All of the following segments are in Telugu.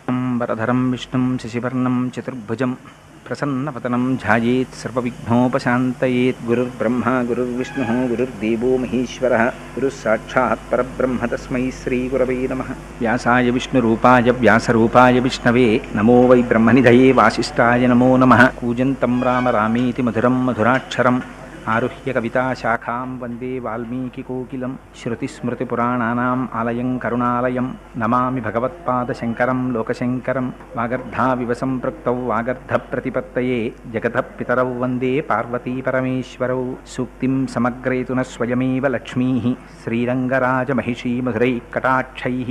వరధరం విష్ణుం శశివర్ణం చతుర్భుజం ప్రసన్నపతనం ధ్యాయేత్ సర్వవిఘ్నోపశాంతయేత్ గురుర్బ్రహ్మ గురుర్విష్ణుः గురుర్దేవో మహేశ్వరः గురుः సాక్షాత్ పరబ్రహ్మ తస్మై శ్రీగురవే నమः వ్యాసాయ విష్ణురూపాయ వ్యాసరూపాయ విష్ణవే నమో వై బ్రహ్మనిధయే వాసిష్ఠాయ నమో నమः కూజంతం రామ రామేతి మధురం మధురాక్షరం ఆరుహ్య కవితాశాఖాం వందే వాల్మీకికోకిలం శృతిస్మృతిపురాణానాम् ఆలయం కరుణాలయం నమామి భగవత్పాదశంకరం లోకశంకరం వాగర్ధావివ సంపృక్తౌ వాగర్ధప్రతిపత్తయే జగతః పితరౌ వందే పార్వతీపరమేశ్వరౌ సూక్తిం సమగ్రేతున స్వయమేవ లక్ష్మీः శ్రీరంగరాజమహిషీమధురైः కటాక్షైः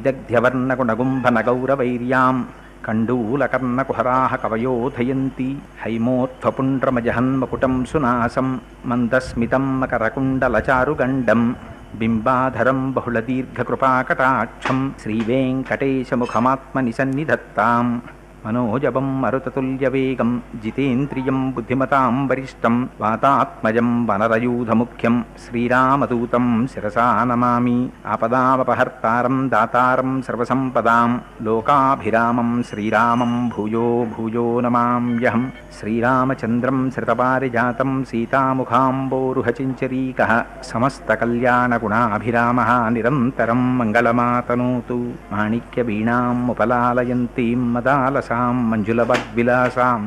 వైదగ్ధ్యవర్ణగుణగుంభనగౌరవైర్యాम् కండూలకర్ణకుహరాः కవయోధయంతి హైమోత్ఫపుండ్రమజహన్మకుటం సునాసం మందస్మితం మకరకుండలచారుగండం బింబాధరం బహుళదీర్ఘకృపాకటాక్షం శ్రీవేంకటేశముఖమాత్మని సన్నిధత్తాం మనోజవం మరుతతుల్యవేగం జితేంద్రియం బుద్ధిమతాం వరిష్టం వాతాత్మజం వనరయూధముఖ్యం శ్రీరామదూతం శిరసా నమామి ఆపదామపహర్తారం దాతారం సర్వసంపదాం లోకాభిరామం శ్రీరామం భూయో భూయో నమామ్యహం శ్రీరామచంద్రం శ్రితపారిజాతం సీతాముఖాంబోరుహచించరీకः సమస్తకల్యాణగుణాభిరామः నిరంతరం మంగళమాతనోతు మాణిక్యవీణాముపలాలయంతీం మదాలసాం మంజులవద్విలాసాం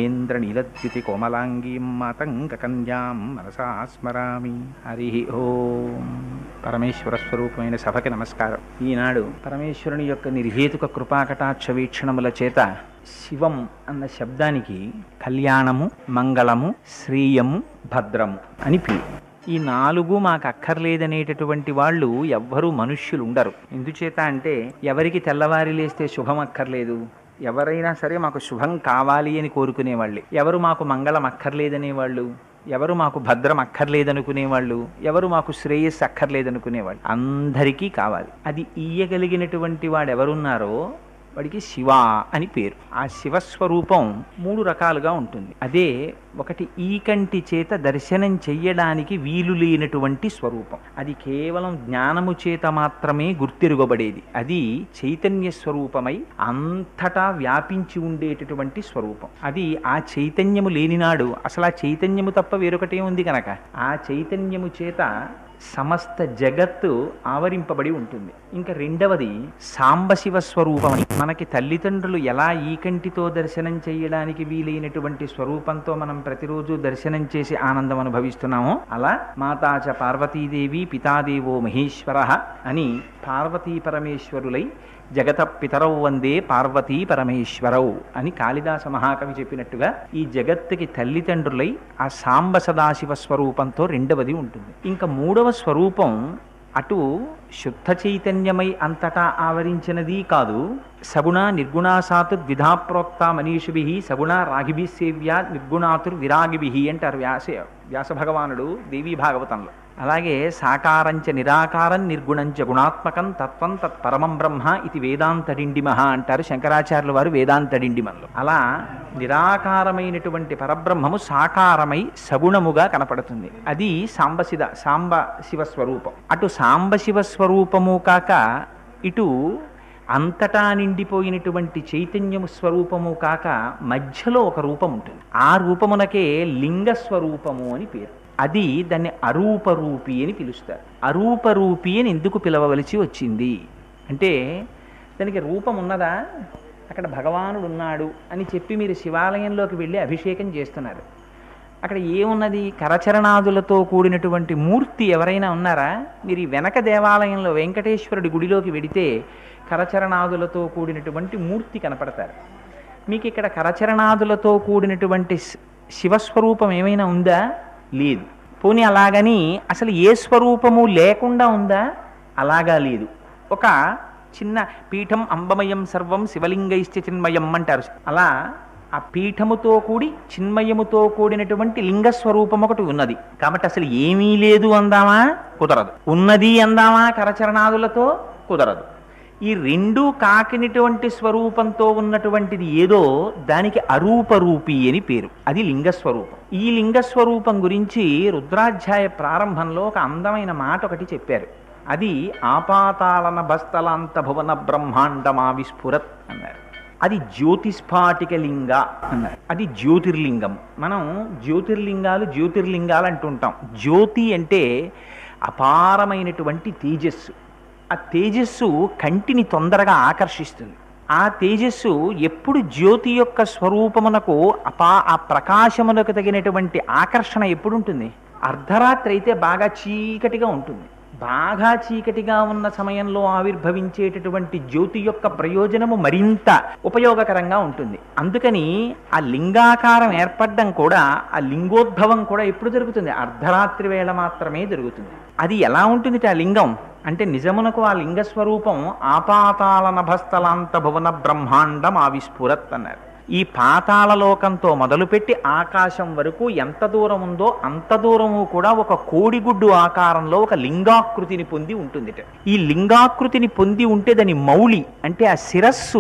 మహేంద్రనీలద్యుతికోమలాంగీం మాతంగకన్యాం మనసా స్మరామి హరి ఓం పరమేశ్వర స్వరూపమైన సభకి నమస్కారం ఈనాడు పరమేశ్వరుని యొక్క నిర్హేతుక కృపాకటాక్ష వీక్షణముల చేత శివం అన్న శబ్దానికి కళ్యాణము మంగళము శ్రేయము భద్రము అని పేరు ఈ నాలుగు మాకు అక్కర్లేదనేటటువంటి వాళ్ళు ఎవ్వరూ మనుష్యులు ఉండరు ఎందుచేత అంటే ఎవరికి తెల్లవారి లేస్తే శుభం అక్కర్లేదు ఎవరైనా సరే మాకు శుభం కావాలి అని కోరుకునేవాళ్ళే ఎవరు మాకు మంగళం అక్కర్లేదనేవాళ్ళు ఎవరు మాకు భద్రం అక్కర్లేదనుకునేవాళ్ళు ఎవరు మాకు శ్రేయస్సు అక్కర్లేదనుకునేవాళ్ళు అందరికీ కావాలి అది ఇయ్యగలిగినటువంటి వాడు ఎవరున్నారో వాడికి శివ అని పేరు ఆ శివస్వరూపం మూడు రకాలుగా ఉంటుంది అదే ఒకటి ఈ కంటి చేత దర్శనం చెయ్యడానికి వీలు లేనటువంటి స్వరూపం అది కేవలం జ్ఞానము చేత మాత్రమే గుర్తిరుగబడేది అది చైతన్య స్వరూపమై అంతటా వ్యాపించి ఉండేటటువంటి స్వరూపం అది ఆ చైతన్యము లేనినాడు అసలు ఆ చైతన్యము తప్ప వేరొకటే ఉంది కనుక ఆ చైతన్యము చేత సమస్త జగత్తు ఆవరింపబడి ఉంటుంది ఇంకా రెండవది సాంబశివ స్వరూపమని మనకి తల్లిదండ్రులు ఎలా ఈ కంటితో దర్శనం చేయడానికి వీలైనటువంటి స్వరూపంతో మనం ప్రతిరోజు దర్శనం చేసి ఆనందం అనుభవిస్తున్నామో అలా మాతాచ పార్వతీదేవి పితాదేవో మహేశ్వర అని పార్వతీ పరమేశ్వరులై జగత పితరౌ వందే పార్వతీ పరమేశ్వరౌ అని కాళిదాస మహాకవి చెప్పినట్టుగా ఈ జగత్తుకి తల్లిదండ్రులై ఆ సాంబ సదాశివ స్వరూపంతో రెండవది ఉంటుంది ఇంకా మూడవ స్వరూపం అటు శుద్ధ చైతన్యమై అంతటా ఆవరించినది కాదు సగుణ నిర్గుణాసాతు ద్విధాప్రోక్త మనీషుభి సగుణ రాగిభి సేవ్య నిర్గుణాతుర్ విరాగిభి అంటారు వ్యాస వ్యాస భగవానుడు దేవీ భాగవతంలో అలాగే సాకారంచ నిరాకారం నిర్గుణంచ గుణాత్మకం తత్వం తత్ పరమం బ్రహ్మ ఇది వేదాంతడిండిమహ అంటారు శంకరాచార్యుల వారు వేదాంతడిండిమల్లో అలా నిరాకారమైనటువంటి పరబ్రహ్మము సాకారమై సగుణముగా కనపడుతుంది అది సాంబశిద సాంబ శివ స్వరూపం అటు సాంబశివ స్వరూపము కాక ఇటు అంతటా నిండిపోయినటువంటి చైతన్యము స్వరూపము కాక మధ్యలో ఒక రూపం ఉంటుంది ఆ రూపమునకే లింగ స్వరూపము అని పేరు అది దాన్ని అరూపరూపి అని పిలుస్తారు అరూపరూపి అని ఎందుకు పిలవవలసి వచ్చింది అంటే దానికి రూపం ఉన్నదా అక్కడ భగవానుడు ఉన్నాడు అని చెప్పి మీరు శివాలయంలోకి వెళ్ళి అభిషేకం చేస్తున్నారు అక్కడ ఏమున్నది కరచరణాదులతో కూడినటువంటి మూర్తి ఎవరైనా ఉన్నారా మీరు ఈ వెనక దేవాలయంలో వెంకటేశ్వరుడి గుడిలోకి వెడితే కరచరణాదులతో కూడినటువంటి మూర్తి కనపడతారు మీకు ఇక్కడ కరచరణాదులతో కూడినటువంటి శివస్వరూపం ఏమైనా ఉందా లేదు పోనీ అలాగని అసలు ఏ స్వరూపము లేకుండా ఉందా అలాగా లేదు ఒక చిన్న పీఠం అంబమయం సర్వం శివలింగైశ్చ చిన్మయం అంటారు అలా ఆ పీఠముతో కూడి చిన్మయముతో కూడినటువంటి లింగ స్వరూపం ఒకటి ఉన్నది కాబట్టి అసలు ఏమీ లేదు అందామా కుదరదు ఉన్నది అందామా కరచరణాదులతో కుదరదు ఈ రెండు కాకినటువంటి స్వరూపంతో ఉన్నటువంటిది ఏదో దానికి అరూపరూపి అని పేరు అది లింగస్వరూపం ఈ లింగస్వరూపం గురించి రుద్రాధ్యాయ ప్రారంభంలో ఒక అందమైన మాట ఒకటి చెప్పారు అది ఆపాతాళన బస్తలాంత భువన బ్రహ్మాండమా విస్ఫురత్ అన్నారు అది జ్యోతిస్ఫాటిక లింగ అన్నారు అది జ్యోతిర్లింగం మనం జ్యోతిర్లింగాలు జ్యోతిర్లింగాలు అంటుంటాం జ్యోతి అంటే అపారమైనటువంటి తేజస్సు ఆ తేజస్సు కంటిని తొందరగా ఆకర్షిస్తుంది ఆ తేజస్సు ఎప్పుడు జ్యోతి యొక్క స్వరూపమునకు అపా ఆ ప్రకాశమునకు తగినటువంటి ఆకర్షణ ఎప్పుడు ఉంటుంది అర్ధరాత్రి అయితే బాగా చీకటిగా ఉంటుంది బాగా చీకటిగా ఉన్న సమయంలో ఆవిర్భవించేటటువంటి జ్యోతి యొక్క ప్రయోజనము మరింత ఉపయోగకరంగా ఉంటుంది అందుకని ఆ లింగాకారం ఏర్పడడం కూడా ఆ లింగోద్భవం కూడా ఎప్పుడు జరుగుతుంది అర్ధరాత్రి వేళ మాత్రమే జరుగుతుంది అది ఎలా ఉంటుంది ఆ లింగం అంటే నిజమునకు ఆ లింగ స్వరూపం ఆపాతాల నభస్థలాంత భువన బ్రహ్మాండం ఆవిస్ఫురత్ అన్నారు ఈ పాతాళ లోకంతో మొదలుపెట్టి ఆకాశం వరకు ఎంత దూరం ఉందో అంత దూరము కూడా ఒక కోడిగుడ్డు ఆకారంలో ఒక లింగాకృతిని పొంది ఉంటుందిట ఈ లింగాకృతిని పొంది ఉంటే దాని మౌళి అంటే ఆ శిరస్సు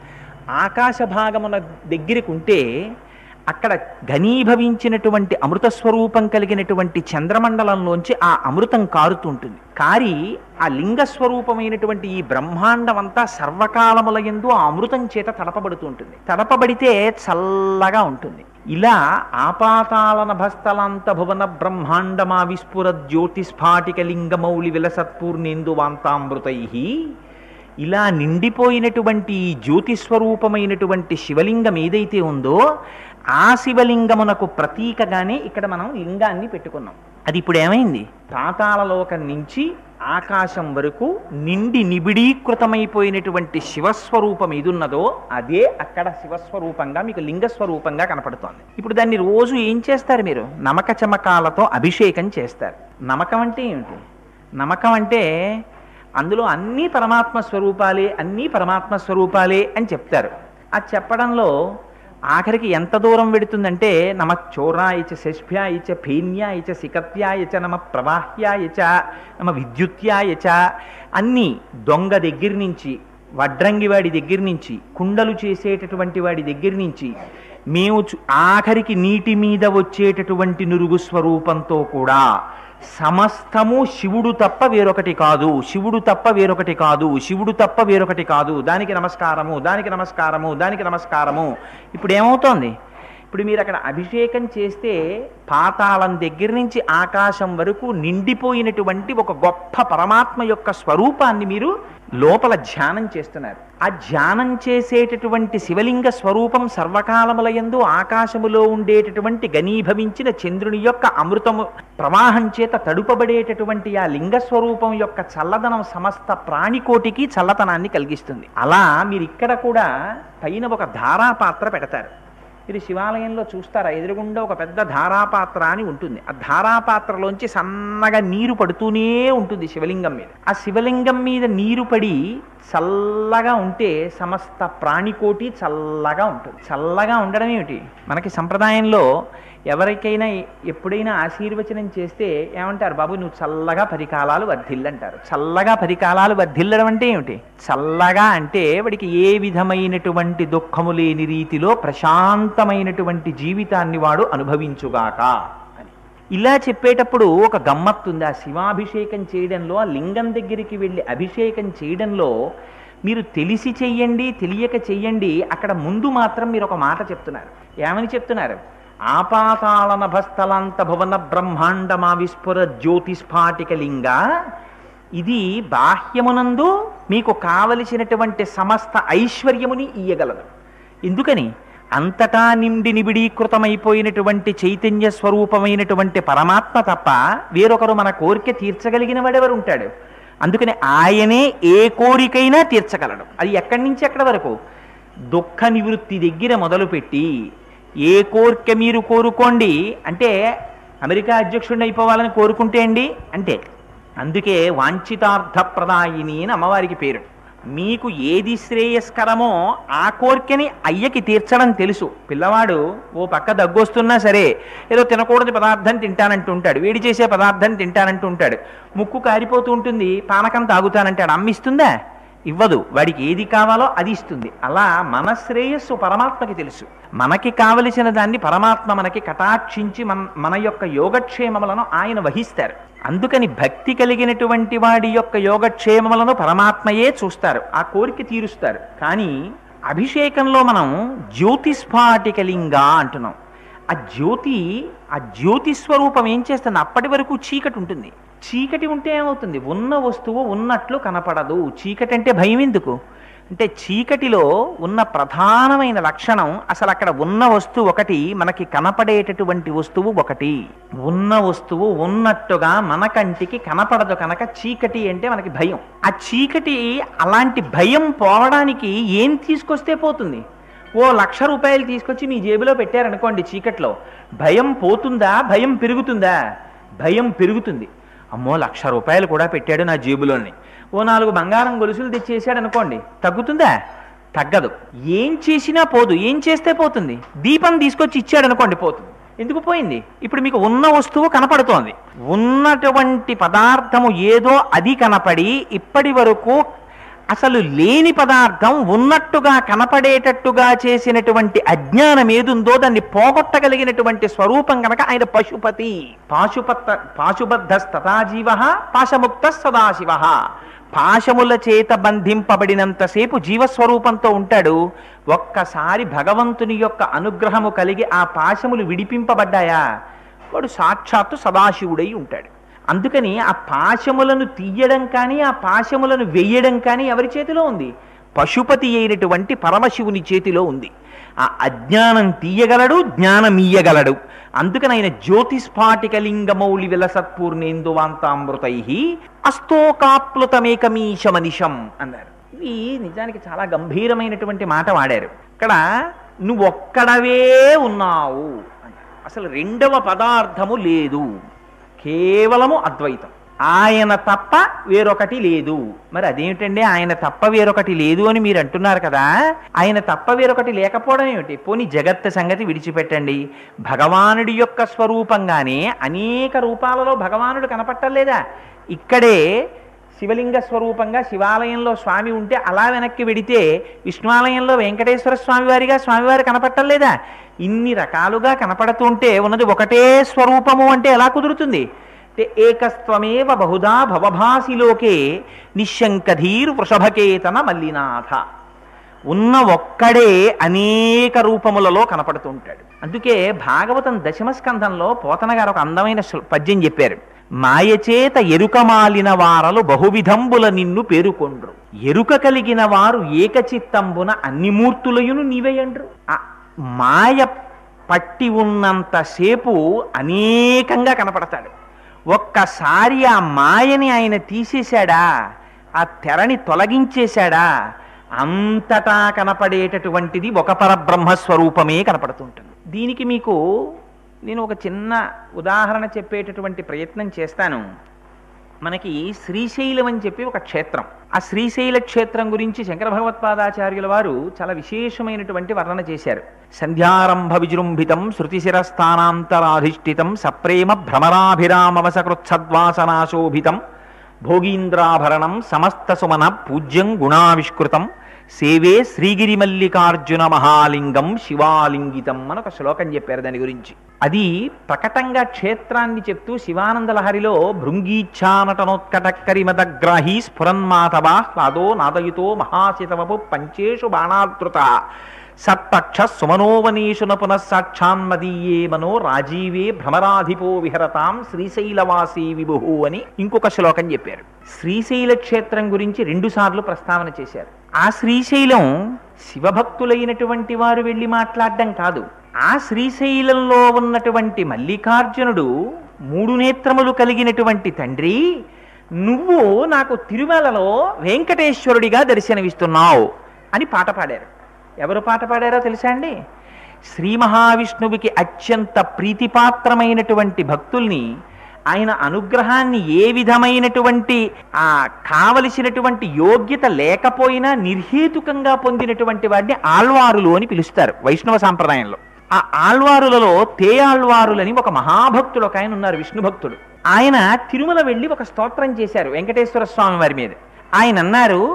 ఆకాశ భాగమున దగ్గరికి ఉంటే అక్కడ ఘనీభవించినటువంటి అమృత స్వరూపం కలిగినటువంటి చంద్రమండలంలోంచి ఆ అమృతం కారుతుంటుంది కారి ఆ లింగ స్వరూపమైనటువంటి ఈ బ్రహ్మాండం అంతా సర్వకాలముల ఎందు ఆ అమృతం చేత తడపబడుతూ ఉంటుంది తడపబడితే చల్లగా ఉంటుంది ఇలా ఆపాతాళన భస్తలాంత భువన బ్రహ్మాండమా విస్ఫుర జ్యోతిస్ఫాటిక లింగమౌళి విలసత్పూర్ణేందు వాంతామృతై ఇలా నిండిపోయినటువంటి ఈ జ్యోతి స్వరూపమైనటువంటి శివలింగం ఏదైతే ఉందో ఆ శివలింగమునకు ప్రతీకగానే ఇక్కడ మనం లింగాన్ని పెట్టుకున్నాం అది ఇప్పుడు ఏమైంది పాతాళలోకం నుంచి ఆకాశం వరకు నిండి నిబిడీకృతమైపోయినటువంటి శివస్వరూపం ఏదున్నదో అదే అక్కడ శివస్వరూపంగా మీకు లింగస్వరూపంగా కనపడుతోంది ఇప్పుడు దాన్ని రోజు ఏం చేస్తారు మీరు నమక చమకాలతో అభిషేకం చేస్తారు నమకం అంటే ఏమిటి నమకం అంటే అందులో అన్నీ పరమాత్మ స్వరూపాలే అన్నీ పరమాత్మ స్వరూపాలే అని చెప్తారు ఆ చెప్పడంలో ఆఖరికి ఎంత దూరం వెడుతుందంటే నమ చోరాయచ శష్భ్యాయచ ఫేన్యాయచ సికత్యాయచ నమ ప్రవాహ్యాయచ నమ విద్యుత్యాయచ అన్నీ దొంగ దగ్గర నుంచి వడ్రంగి వాడి దగ్గర నుంచి కుండలు చేసేటటువంటి వాడి దగ్గర నుంచి మేము చు- ఆఖరికి నీటి మీద వచ్చేటటువంటి నురుగు స్వరూపంతో కూడా సమస్తము శివుడు తప్ప వేరొకటి కాదు శివుడు తప్ప వేరొకటి కాదు శివుడు తప్ప వేరొకటి కాదు దానికి నమస్కారము దానికి నమస్కారము దానికి నమస్కారము ఇప్పుడు ఏమవుతోంది ఇప్పుడు మీరు అక్కడ అభిషేకం చేస్తే పాతాళం దగ్గర నుంచి ఆకాశం వరకు నిండిపోయినటువంటి ఒక గొప్ప పరమాత్మ యొక్క స్వరూపాన్ని మీరు లోపల ధ్యానం చేస్తున్నారు ఆ ధ్యానం చేసేటటువంటి శివలింగ స్వరూపం సర్వకాలముల యందు ఆకాశములో ఉండేటటువంటి ఘనీభవించిన చంద్రుని యొక్క అమృతము ప్రవాహం చేత తడుపబడేటటువంటి ఆ లింగ స్వరూపం యొక్క చల్లదనం సమస్త ప్రాణికోటికి చల్లతనాన్ని కలిగిస్తుంది అలా మీరు ఇక్కడ కూడా పైన ఒక ధారాపాత్ర పెడతారు మీరు శివాలయంలో చూస్తారా ఎదురుగుండా ఒక పెద్ద ధారాపాత్ర అని ఉంటుంది ఆ ధారాపాత్రలోంచి సన్నగా నీరు పడుతూనే ఉంటుంది శివలింగం మీద ఆ శివలింగం మీద నీరు పడి చల్లగా ఉంటే సమస్త ప్రాణికోటి చల్లగా ఉంటుంది చల్లగా ఉండడం ఏమిటి మనకి సంప్రదాయంలో ఎవరికైనా ఎప్పుడైనా ఆశీర్వచనం చేస్తే ఏమంటారు బాబు నువ్వు చల్లగా పరికాలాలు వర్ధిల్లంటారు చల్లగా పరికాలాలు వర్ధిల్లడం అంటే ఏమిటి చల్లగా అంటే వాడికి ఏ విధమైనటువంటి దుఃఖము లేని రీతిలో ప్రశాంతమైనటువంటి జీవితాన్ని వాడు అనుభవించుగాక అని ఇలా చెప్పేటప్పుడు ఒక గమ్మత్తుంది ఆ శివాభిషేకం చేయడంలో ఆ లింగం దగ్గరికి వెళ్ళి అభిషేకం చేయడంలో మీరు తెలిసి చెయ్యండి తెలియక చెయ్యండి అక్కడ ముందు మాత్రం మీరు ఒక మాట చెప్తున్నారు ఏమని చెప్తున్నారు ఆపాతాళ నభస్థలాంత భువన బ్రహ్మాండమా విస్ఫుర జ్యోతిస్ఫాటిక లింగ ఇది బాహ్యమునందు మీకు కావలసినటువంటి సమస్త ఐశ్వర్యముని ఇయ్యగలదు ఎందుకని అంతటా నిండి నిబిడీకృతమైపోయినటువంటి చైతన్య స్వరూపమైనటువంటి పరమాత్మ తప్ప వేరొకరు మన కోరిక తీర్చగలిగిన వాడెవరు ఉంటాడు అందుకని ఆయనే ఏ కోరికైనా తీర్చగలడు అది ఎక్కడి నుంచి ఎక్కడి వరకు దుఃఖ నివృత్తి దగ్గర మొదలుపెట్టి ఏ కోరిక మీరు కోరుకోండి అంటే అమెరికా అధ్యక్షుడిని అయిపోవాలని కోరుకుంటే అండి అంటే అందుకే వాంఛితార్థప్రదాయిని అని అమ్మవారికి పేరు మీకు ఏది శ్రేయస్కరమో ఆ కోరికని అయ్యకి తీర్చడం తెలుసు పిల్లవాడు ఓ పక్క దగ్గొస్తున్నా సరే ఏదో తినకూడని పదార్థం తింటానంటూ ఉంటాడు వేడి చేసే పదార్థం తింటానంటూ ఉంటాడు ముక్కు కారిపోతూ ఉంటుంది పానకం తాగుతానంటాడు అమ్మిస్తుందా ఇవ్వదు వాడికి ఏది కావాలో అది ఇస్తుంది అలా మన శ్రేయస్సు పరమాత్మకి తెలుసు మనకి కావలసిన దాన్ని పరమాత్మ మనకి కటాక్షించి మన మన యొక్క యోగక్షేమములను ఆయన వహిస్తారు అందుకని భక్తి కలిగినటువంటి వాడి యొక్క యోగక్షేమములను పరమాత్మయే చూస్తారు ఆ కోరిక తీరుస్తారు కానీ అభిషేకంలో మనం జ్యోతిస్ఫాటికలింగ అంటున్నాం ఆ జ్యోతి ఆ జ్యోతి స్వరూపం ఏం చేస్తుంది అప్పటి వరకు చీకటి ఉంటుంది చీకటి ఉంటే ఏమవుతుంది ఉన్న వస్తువు ఉన్నట్లు కనపడదు చీకటి అంటే భయం ఎందుకు అంటే చీకటిలో ఉన్న ప్రధానమైన లక్షణం అసలు అక్కడ ఉన్న వస్తువు ఒకటి మనకి కనపడేటటువంటి వస్తువు ఒకటి ఉన్న వస్తువు ఉన్నట్టుగా మన కంటికి కనపడదు కనుక చీకటి అంటే మనకి భయం ఆ చీకటి అలాంటి భయం పోవడానికి ఏం తీసుకొస్తే పోతుంది ఓ లక్ష రూపాయలు తీసుకొచ్చి మీ జేబులో పెట్టారనుకోండి చీకట్లో భయం పోతుందా భయం పెరుగుతుందా భయం పెరుగుతుంది అమ్మో లక్ష రూపాయలు కూడా పెట్టాడు నా జేబులోని ఓ నాలుగు బంగారం గొలుసులు తెచ్చేసాడు అనుకోండి తగ్గుతుందా తగ్గదు ఏం చేసినా పోదు ఏం చేస్తే పోతుంది దీపం తీసుకొచ్చి ఇచ్చాడు అనుకోండి పోతుంది ఎందుకు పోయింది ఇప్పుడు మీకు ఉన్న వస్తువు కనపడుతోంది ఉన్నటువంటి పదార్థము ఏదో అది కనపడి ఇప్పటి వరకు అసలు లేని పదార్థం ఉన్నట్టుగా కనపడేటట్టుగా చేసినటువంటి అజ్ఞానం ఏదుందో దాన్ని పోగొట్టగలిగినటువంటి స్వరూపం కనుక ఆయన పశుపతి పాశుపత్త పాశుబద్ధస్తథాజీవ పాశముక్త సదాశివ పాశముల చేత బంధింపబడినంతసేపు జీవస్వరూపంతో ఉంటాడు ఒక్కసారి భగవంతుని యొక్క అనుగ్రహము కలిగి ఆ పాశములు విడిపింపబడ్డాయా వాడు సాక్షాత్తు సదాశివుడై ఉంటాడు అందుకని ఆ పాశములను తీయడం కానీ ఆ పాశములను వెయ్యడం కానీ ఎవరి చేతిలో ఉంది పశుపతి అయినటువంటి పరమశివుని చేతిలో ఉంది ఆ అజ్ఞానం తీయగలడు జ్ఞానం ఇయ్యగలడు అందుకని ఆయన జ్యోతిస్ఫాటికలింగమౌళి విలసత్పూర్ణేందువాంతామృతై అస్తోకాప్లుతమేకమీశమనిషం అన్నారు ఇవి నిజానికి చాలా గంభీరమైనటువంటి మాట వాడారు ఇక్కడ నువ్వు ఒక్కడవే ఉన్నావు అన్నారు. అసలు రెండవ పదార్థము లేదు కేవలము అద్వైతం ఆయన తప్ప వేరొకటి లేదు మరి అదేమిటండి ఆయన తప్ప వేరొకటి లేదు అని మీరు అంటున్నారు కదా ఆయన తప్ప వేరొకటి లేకపోవడం ఏమిటి పోనీ జగత్ సంగతి విడిచిపెట్టండి భగవానుడి యొక్క స్వరూపంగానే అనేక రూపాలలో భగవానుడు కనపట్టలేదా ఇక్కడే శివలింగ స్వరూపంగా శివాలయంలో స్వామి ఉంటే అలా వెనక్కి వెడితే విష్ణువాలయంలో వెంకటేశ్వర స్వామి వారిగా స్వామివారు కనపట్టలేదా ఇన్ని రకాలుగా కనపడుతుంటే ఉన్నది ఒకటే స్వరూపము అంటే ఎలా కుదురుతుంది అంటే ఏకస్త్వమేవ బహుదా భవభాసిలోకే నిశంకధీర్ వృషభకేతన మల్లినాథ ఉన్న ఒక్కడే అనేక రూపములలో కనపడుతూ ఉంటాడు అందుకే భాగవతం దశమ స్కంధంలో పోతన గారు ఒక అందమైన శ్లో- పద్యం చెప్పారు మాయచేత ఎరుక మాలిన వారలు బహువిధంబుల నిన్ను పేరుకొండ్రు ఎరుక కలిగిన వారు ఏకచిత్తంబున అన్ని మూర్తులయును నీవేయండ్రు ఆ మాయ పట్టి ఉన్నంతసేపు అనేకంగా కనపడతాడు ఒక్కసారి ఆ మాయని ఆయన తీసేశాడా ఆ తెరని తొలగించేశాడా అంతటా కనపడేటటువంటిది ఒక పరబ్రహ్మ స్వరూపమే కనపడుతుంటుంది దీనికి మీకు నేను ఒక చిన్న ఉదాహరణ చెప్పేటటువంటి ప్రయత్నం చేస్తాను మనకి శ్రీశైలం అని చెప్పి ఒక క్షేత్రం ఆ శ్రీశైల క్షేత్రం గురించి శంకర భగవత్పాదాచార్యుల వారు చాలా విశేషమైనటువంటి వర్ణన చేశారు సంధ్యారంభ విజృంభితం శృతిశిరస్థానాంతరాధిష్ఠితం సప్రేమ భ్రమరాభిరామవసకృత్సద్వాసనాశోభితం భోగీంద్రాభరణం సమస్త సుమన పూజ్యం గుణావిష్కృతం సేవే శ్రీగిరి మల్లికార్జున మహాలింగం శివాలింగితం అని ఒక శ్లోకం చెప్పారు దాని గురించి అది ప్రకటంగా క్షేత్రాన్ని చెప్తూ శివానంద లహరిలో భృంగీచ్ఛానటనోత్కటక్కరిమదగ్రాహీ స్ఫురన్మాధవ నాదో నాదయుతో మహాశితవపు పంచేషు బాణాదృత సత్పక్ష సుమనోవనీషున పునఃసాక్షాన్మదీయే మనో రాజీవే భ్రమరాధిపో విహరతాం శ్రీశైలవాసీ విభు అని ఇంకొక శ్లోకం చెప్పారు శ్రీశైల క్షేత్రం గురించి రెండు సార్లు ప్రస్తావన చేశారు ఆ శ్రీశైలం శివభక్తులైనటువంటి వారు వెళ్ళి మాట్లాడడం కాదు ఆ శ్రీశైలంలో ఉన్నటువంటి మల్లికార్జునుడు మూడు నేత్రములు కలిగినటువంటి తండ్రి నువ్వు నాకు తిరుమలలో వెంకటేశ్వరుడిగా దర్శనమిస్తున్నావు అని పాట పాడారు ఎవరు పాట పాడారో తెలుసా అండి శ్రీ మహావిష్ణువుకి అత్యంత ప్రీతిపాత్రమైనటువంటి భక్తుల్ని ఆయన అనుగ్రహాన్ని ఏ విధమైనటువంటి ఆ కావలసినటువంటి యోగ్యత లేకపోయినా నిర్హేతుకంగా పొందినటువంటి వాడిని ఆళ్వారులు అని పిలుస్తారు వైష్ణవ సాంప్రదాయంలో ఆ ఆళ్వారులలో తేయాళ్వారులని ఒక మహాభక్తుడు ఒక ఆయన ఉన్నారు విష్ణు భక్తుడు ఆయన తిరుమల వెళ్ళి ఒక స్తోత్రం చేశారు వెంకటేశ్వర స్వామి వారి మీద ఆయన అన్నారు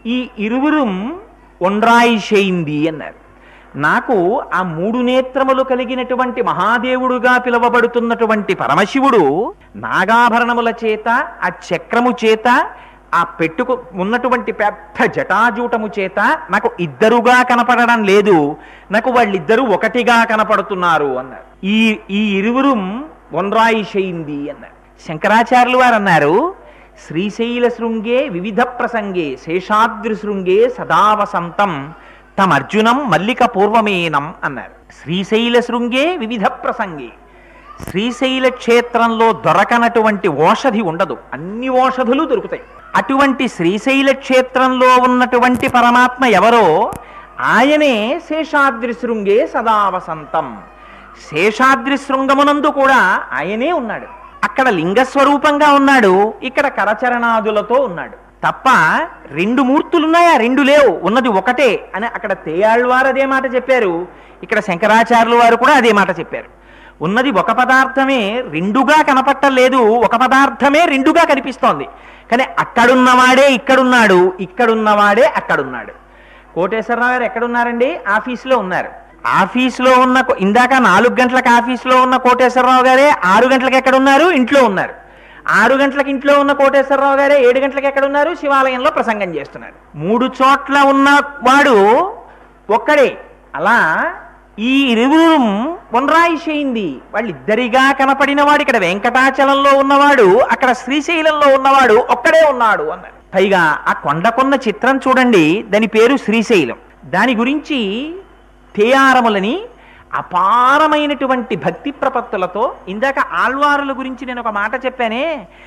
ఈ ఇరువురం ఒండ్రాయి చేయింది అన్నారు నాకు ఆ మూడు నేత్రములు కలిగినటువంటి మహాదేవుడుగా పిలువబడుతున్నటువంటి పరమశివుడు నాగాభరణముల చేత ఆ చక్రము చేత ఆ పెట్టుకు ఉన్నటువంటి పెద్ద జటాజూటము చేత నాకు ఇద్దరుగా కనపడడం లేదు నాకు వాళ్ళిద్దరూ ఒకటిగా కనపడుతున్నారు అన్నారు ఈ ఈ ఇరువురు ఒన్రాయి చేయింది అన్నారు శంకరాచార్యులు వారు అన్నారు శ్రీశైల శృంగే వివిధ ప్రసంగే శేషాద్రి శృంగే సదా వసంతం తమర్జునం మల్లిక పూర్వమేనం అన్నారు శ్రీశైల శృంగే వివిధ ప్రసంగే శ్రీశైల క్షేత్రంలో దొరకనటువంటి ఓషధి ఉండదు అన్ని ఓషధులు దొరుకుతాయి అటువంటి శ్రీశైల క్షేత్రంలో ఉన్నటువంటి పరమాత్మ ఎవరో ఆయనే శేషాద్రి శృంగే సదా వసంతం శేషాద్రి శృంగమునందు కూడా ఆయనే ఉన్నాడు అక్కడ లింగ స్వరూపంగా ఉన్నాడు ఇక్కడ కరచరణాదులతో ఉన్నాడు తప్ప రెండు మూర్తులున్నాయా రెండు లేవు ఉన్నది ఒకటే అని అక్కడ తేయాళ్ళవారు అదే మాట చెప్పారు ఇక్కడ శంకరాచార్యుల వారు కూడా అదే మాట చెప్పారు ఉన్నది ఒక పదార్థమే రెండుగా కనపట్టలేదు ఒక పదార్థమే రెండుగా కనిపిస్తోంది కానీ అక్కడున్నవాడే ఇక్కడున్నాడు ఇక్కడున్నవాడే అక్కడున్నాడు కోటేశ్వరరావు గారు ఎక్కడున్నారండి ఆఫీసులో ఉన్నారు ఆఫీసులో ఉన్న కో- ఇందాక నాలుగు గంటలకు ఆఫీసులో ఉన్న కోటేశ్వరరావు గారే ఆరు గంటలకు ఎక్కడ ఉన్నారు ఇంట్లో ఉన్నారు ఆరు గంటలకు ఇంట్లో ఉన్న కోటేశ్వరరావు గారే ఏడు గంటలకు ఎక్కడ ఉన్నారు శివాలయంలో ప్రసంగం చేస్తున్నారు మూడు చోట్ల ఉన్న వాడు ఒక్కడే అలా ఈ ఇరువురు పొన్రాయి చేయింది వాళ్ళిద్దరిగా కనపడిన వాడు ఇక్కడ వెంకటాచలంలో ఉన్నవాడు అక్కడ శ్రీశైలంలో ఉన్నవాడు ఒక్కడే ఉన్నాడు అన్నారు పైగా ఆ కొండకొన్న చిత్రం చూడండి దాని పేరు శ్రీశైలం దాని గురించి తేయారములని అపారమైనటువంటి భక్తి ప్రపత్తులతో ఇందాక ఆళ్వారుల గురించి నేను ఒక మాట చెప్పానే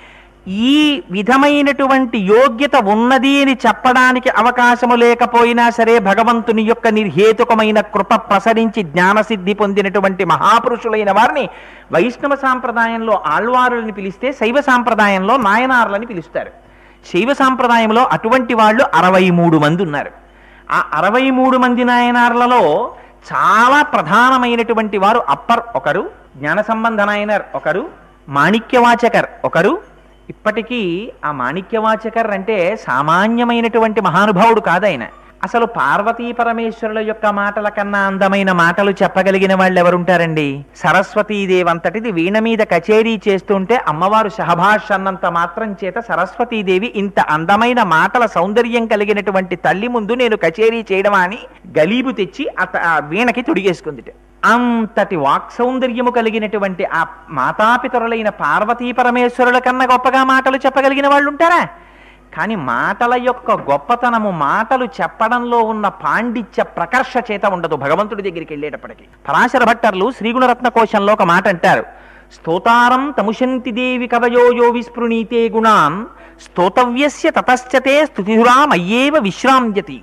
ఈ విధమైనటువంటి యోగ్యత ఉన్నది అని చెప్పడానికి అవకాశము లేకపోయినా సరే భగవంతుని యొక్క నిర్హేతుకమైన కృప ప్రసరించి జ్ఞానసిద్ధి పొందినటువంటి మహాపురుషులైన వారిని వైష్ణవ సాంప్రదాయంలో ఆళ్వారులని పిలిస్తే శైవ సాంప్రదాయంలో నాయనార్లని పిలుస్తారు శైవ సాంప్రదాయంలో అటువంటి వాళ్ళు అరవై మూడు మంది ఉన్నారు ఆ అరవై మూడు మంది నాయనార్లలో చాలా ప్రధానమైనటువంటి వారు అప్పర్ ఒకరు జ్ఞాన సంబంధ నాయనర్ ఒకరు మాణిక్యవాచకర్ ఒకరు ఇప్పటికీ ఆ మాణిక్యవాచకర్ అంటే సామాన్యమైనటువంటి మహానుభావుడు కాదాయన అసలు పార్వతీ పరమేశ్వరుల యొక్క మాటల కన్నా అందమైన మాటలు చెప్పగలిగిన వాళ్ళు ఎవరుంటారండి సరస్వతీదేవి అంతటిది వీణ మీద కచేరీ చేస్తుంటే అమ్మవారు సహభాష్ అన్నంత మాత్రం చేత సరస్వతీదేవి ఇంత అందమైన మాటల సౌందర్యం కలిగినటువంటి తల్లి ముందు నేను కచేరీ చేయడమా అని గలీబు తెచ్చి అత- ఆ వీణకి తొడిగేసుకుంది అంతటి వాక్ సౌందర్యము కలిగినటువంటి ఆ మాతాపితరులైన పార్వతీ పరమేశ్వరుల కన్నా గొప్పగా మాటలు చెప్పగలిగిన వాళ్ళు ఉంటారా కానీ మాటల యొక్క గొప్పతనము మాటలు చెప్పడంలో ఉన్న పాండిత్య ప్రకర్ష చేత ఉండదు భగవంతుడి దగ్గరికి వెళ్ళేటప్పటికి పరాశర భట్టర్లు శ్రీగుణరత్న కోశంలో ఒక మాట అంటారు స్తోతారం తముశంతి దేవి కవయోయో విస్పృణీతే గుణాన్ స్తోతవ్యస్య తతశ్చతే స్తుతిధురామయ్యేవ విశ్రామ్యతి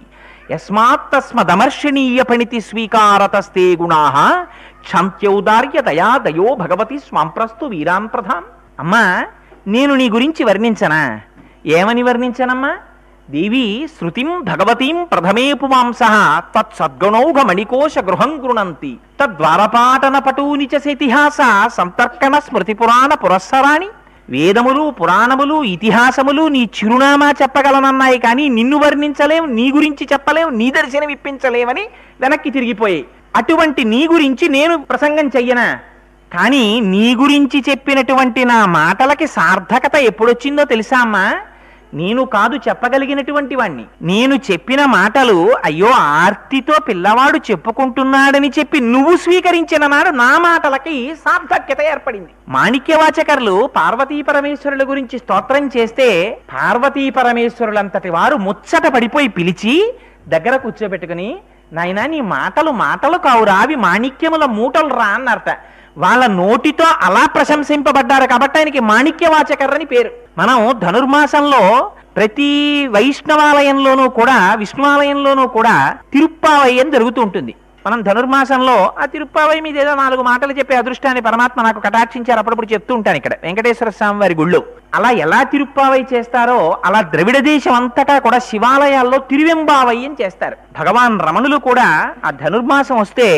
యస్మాత్తస్మదమర్షణీయ పణితి స్వీకారతస్తే గుణా క్షంత్యౌదార్య దయా దయో భగవతి స్వాంప్రస్తు వీరాన్ ప్రధాన్ అమ్మా నేను నీ గురించి వర్ణించనా ఏమని వర్ణించనమ్మా దేవి శృతిం భగవతీం ప్రథమే పుమాంస తత్సద్గుణౌఘ మణికోశ గృహం గృణంతి తద్వారపాటన పటూని చ ఇతిహాస సంతర్కణ స్మృతి పురాణ పురస్సరాణి వేదములు పురాణములు ఇతిహాసములు నీ చిరునామా చెప్పగలనన్నాయి కానీ నిన్ను వర్ణించలేం నీ గురించి చెప్పలేం నీ దర్శనం ఇప్పించలేమని వెనక్కి తిరిగిపోయాయి అటువంటి నీ గురించి నేను ప్రసంగం చెయ్యనా కానీ నీ గురించి చెప్పినటువంటి నా మాటలకి సార్థకత ఎప్పుడొచ్చిందో తెలుసా అమ్మా నేను కాదు చెప్పగలిగినటువంటి వాణ్ణి నేను చెప్పిన మాటలు అయ్యో ఆర్తితో పిల్లవాడు చెప్పుకుంటున్నాడని చెప్పి నువ్వు స్వీకరించిన నాడు నా మాటలకి సార్థక్యత ఏర్పడింది మాణిక్యవాచకర్లు పార్వతీ పరమేశ్వరుల గురించి స్తోత్రం చేస్తే పార్వతీ పరమేశ్వరులంతటి వారు ముచ్చట పడిపోయి పిలిచి దగ్గర కూర్చోబెట్టుకుని నాయనా నీ మాటలు మాటలు కావురా అవి మాణిక్యముల మూటలు రా అన్నారట వాళ్ళ నోటితో అలా ప్రశంసింపబడ్డారు కాబట్టి ఆయనకి మాణిక్యవాచకర్రని పేరు మనం ధనుర్మాసంలో ప్రతి వైష్ణవాలయంలోనూ కూడా విష్ణువాలయంలోనూ కూడా తిరుప్పావయ్యం జరుగుతూ ఉంటుంది మనం ధనుర్మాసంలో ఆ తిరుప్పావయ్య మీద ఏదో నాలుగు మాటలు చెప్పే అదృష్టాన్ని పరమాత్మ నాకు కటాక్షించారు అప్పుడప్పుడు చెప్తూ ఉంటాను ఇక్కడ వెంకటేశ్వర స్వామి వారి గుళ్ళో అలా ఎలా తిరుప్పావై చేస్తారో అలా ద్రవిడ దేశం అంతటా కూడా శివాలయాల్లో తిరువెంబావయ్యం చేస్తారు భగవాన్ రమణులు కూడా ఆ ధనుర్మాసం వస్తే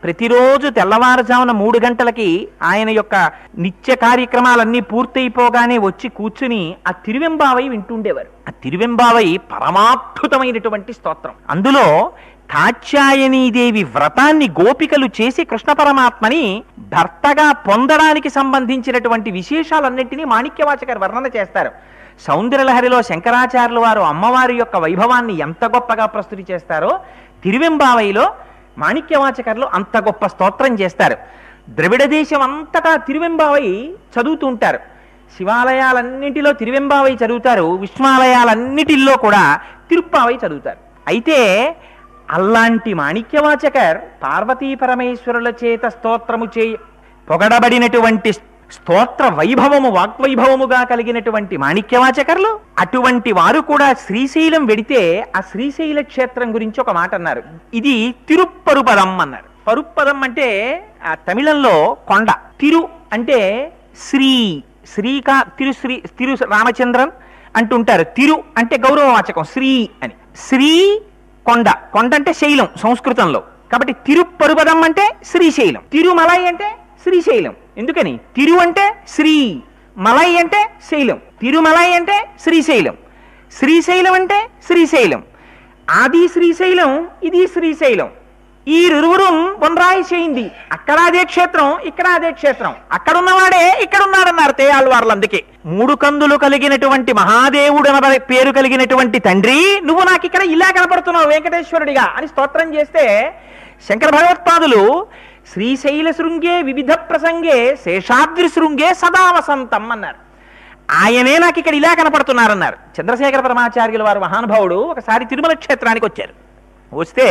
ప్రతిరోజు తెల్లవారుజామున మూడు గంటలకి ఆయన యొక్క నిత్య కార్యక్రమాలన్నీ పూర్తయిపోగానే వచ్చి కూర్చుని ఆ తిరువెంబావై వింటుండేవారు ఆ తిరువెంబావై పరమాద్భుతమైనటువంటి స్తోత్రం అందులో కాత్యాయనీదేవి వ్రతాన్ని గోపికలు చేసి కృష్ణ పరమాత్మని భర్తగా పొందడానికి సంబంధించినటువంటి విశేషాలన్నింటినీ మాణిక్యవాచకర్ వర్ణన చేస్తారు సౌందర్యలహరిలో శంకరాచార్యుల వారు అమ్మవారి యొక్క వైభవాన్ని ఎంత గొప్పగా ప్రస్తుతి చేస్తారో తిరువెంబావైలో మాణిక్యవాచకర్లు అంత గొప్ప స్తోత్రం చేస్తారు ద్రవిడ దేశం అంతటా తిరువెంబావై చదువుతూ ఉంటారు శివాలయాలన్నింటిలో తిరువెంబావై చదువుతారు విష్ణువాలయాలన్నిటిల్లో కూడా తిరుప్పావై చదువుతారు అయితే అలాంటి మాణిక్యవాచకర్ పార్వతీ పరమేశ్వరుల చేత స్తోత్రము చే పొగడబడినటువంటి స్తోత్ర వైభవము వాగ్వైభవముగా కలిగినటువంటి మాణిక్యవాచకర్లు అటువంటి వారు కూడా శ్రీశైలం వెడితే ఆ శ్రీశైల క్షేత్రం గురించి ఒక మాట అన్నారు ఇది తిరుప్పరుపదం అన్నారు పరుప్పదం అంటే ఆ తమిళంలో కొండ తిరు అంటే శ్రీ శ్రీకా తిరు శ్రీ తిరు రామచంద్రన్ అంటుంటారు తిరు అంటే గౌరవవాచకం శ్రీ అని శ్రీ కొండ కొండ అంటే శైలం సంస్కృతంలో కాబట్టి తిరుపరుపదం అంటే శ్రీశైలం తిరుమలై అంటే శ్రీశైలం ఎందుకని తిరు అంటే శ్రీ మలై అంటే శైలం తిరుమలై అంటే శ్రీశైలం శ్రీశైలం అంటే శ్రీశైలం ఆది శ్రీశైలం ఇది శ్రీశైలం ఈ ఇరువురు ఒన్రాయి చేయింది అక్కడ అదే క్షేత్రం ఇక్కడ అదే క్షేత్రం అక్కడ ఉన్నవాడే ఇక్కడ ఉన్నాడన్నారు తేయాళ్ళవార్లు అందుకే మూడు కందులు కలిగినటువంటి మహాదేవుడు అనే పేరు కలిగినటువంటి తండ్రి నువ్వు నాకు ఇక్కడ ఇలా కనపడుతున్నావు వెంకటేశ్వరుడిగా అని స్తోత్రం చేస్తే శంకర భగవత్పాదులు శ్రీశైల శృంగే వివిధ ప్రసంగే శేషాద్రి శృంగే సదా వసంతం అన్నారు ఆయనే నాకు ఇక్కడ ఇలా కనపడుతున్నారన్నారు చంద్రశేఖర పరమాచార్యుల వారు మహానుభావుడు ఒకసారి తిరుమల క్షేత్రానికి వచ్చారు వస్తే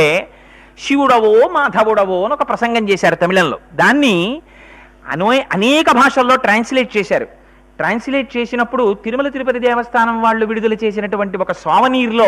శివుడవో మాధవుడవో అని ఒక ప్రసంగం చేశారు తమిళంలో దాన్ని అనో అనేక భాషల్లో ట్రాన్స్లేట్ చేశారు ట్రాన్స్లేట్ చేసినప్పుడు తిరుమల తిరుపతి దేవస్థానం వాళ్ళు విడుదల చేసినటువంటి ఒక స్వావనీర్లో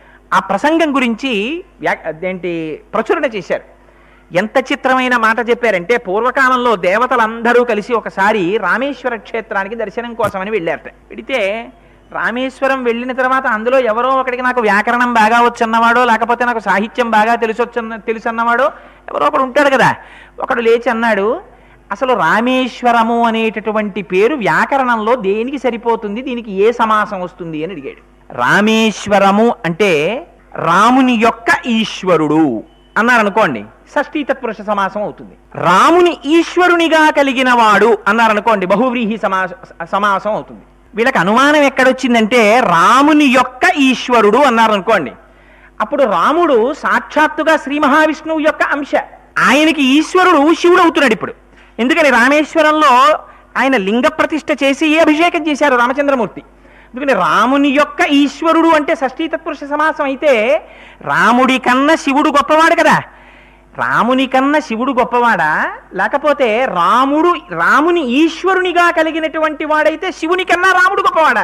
ఆ ప్రసంగం గురించి వ్యా- అదేంటి ప్రచురణ చేశారు ఎంత చిత్రమైన మాట చెప్పారంటే పూర్వకాలంలో దేవతలందరూ కలిసి ఒకసారి రామేశ్వర క్షేత్రానికి దర్శనం కోసమని వెళ్ళారట వెడితే రామేశ్వరం వెళ్ళిన తర్వాత అందులో ఎవరో ఒకడికి నాకు వ్యాకరణం బాగా వచ్చన్నవాడో లేకపోతే నాకు సాహిత్యం బాగా తెలిసొచ్చన్న తెలుసు అన్నవాడో ఎవరో ఒకడు ఉంటాడు కదా ఒకడు లేచి అన్నాడు అసలు రామేశ్వరము అనేటటువంటి పేరు వ్యాకరణంలో దేనికి సరిపోతుంది దీనికి ఏ సమాసం వస్తుంది అని అడిగాడు రామేశ్వరము అంటే రాముని యొక్క ఈశ్వరుడు అన్నారు అనుకోండి షష్ఠీ తత్పురుష సమాసం అవుతుంది రాముని ఈశ్వరునిగా కలిగిన వాడు అన్నారు అనుకోండి బహువ్రీహి సమాస సమాసం అవుతుంది వీళ్ళకి అనుమానం ఎక్కడొచ్చిందంటే రాముని యొక్క ఈశ్వరుడు అన్నారు అనుకోండి అప్పుడు రాముడు సాక్షాత్తుగా శ్రీ మహావిష్ణువు యొక్క అంశ ఆయనకి ఈశ్వరుడు శివుడు అవుతున్నాడు ఇప్పుడు ఎందుకని రామేశ్వరంలో ఆయన లింగ ప్రతిష్ఠ చేసి ఏ అభిషేకం చేశారు రామచంద్రమూర్తి ఎందుకని రాముని యొక్క ఈశ్వరుడు అంటే షష్ఠీ తత్పురుష సమాసం అయితే రాముడి కన్నా శివుడు గొప్పవాడు కదా రాముని కన్నా శివుడు గొప్పవాడా లేకపోతే రాముడు రాముని ఈశ్వరునిగా కలిగినటువంటి వాడైతే శివుని కన్నా రాముడు గొప్పవాడా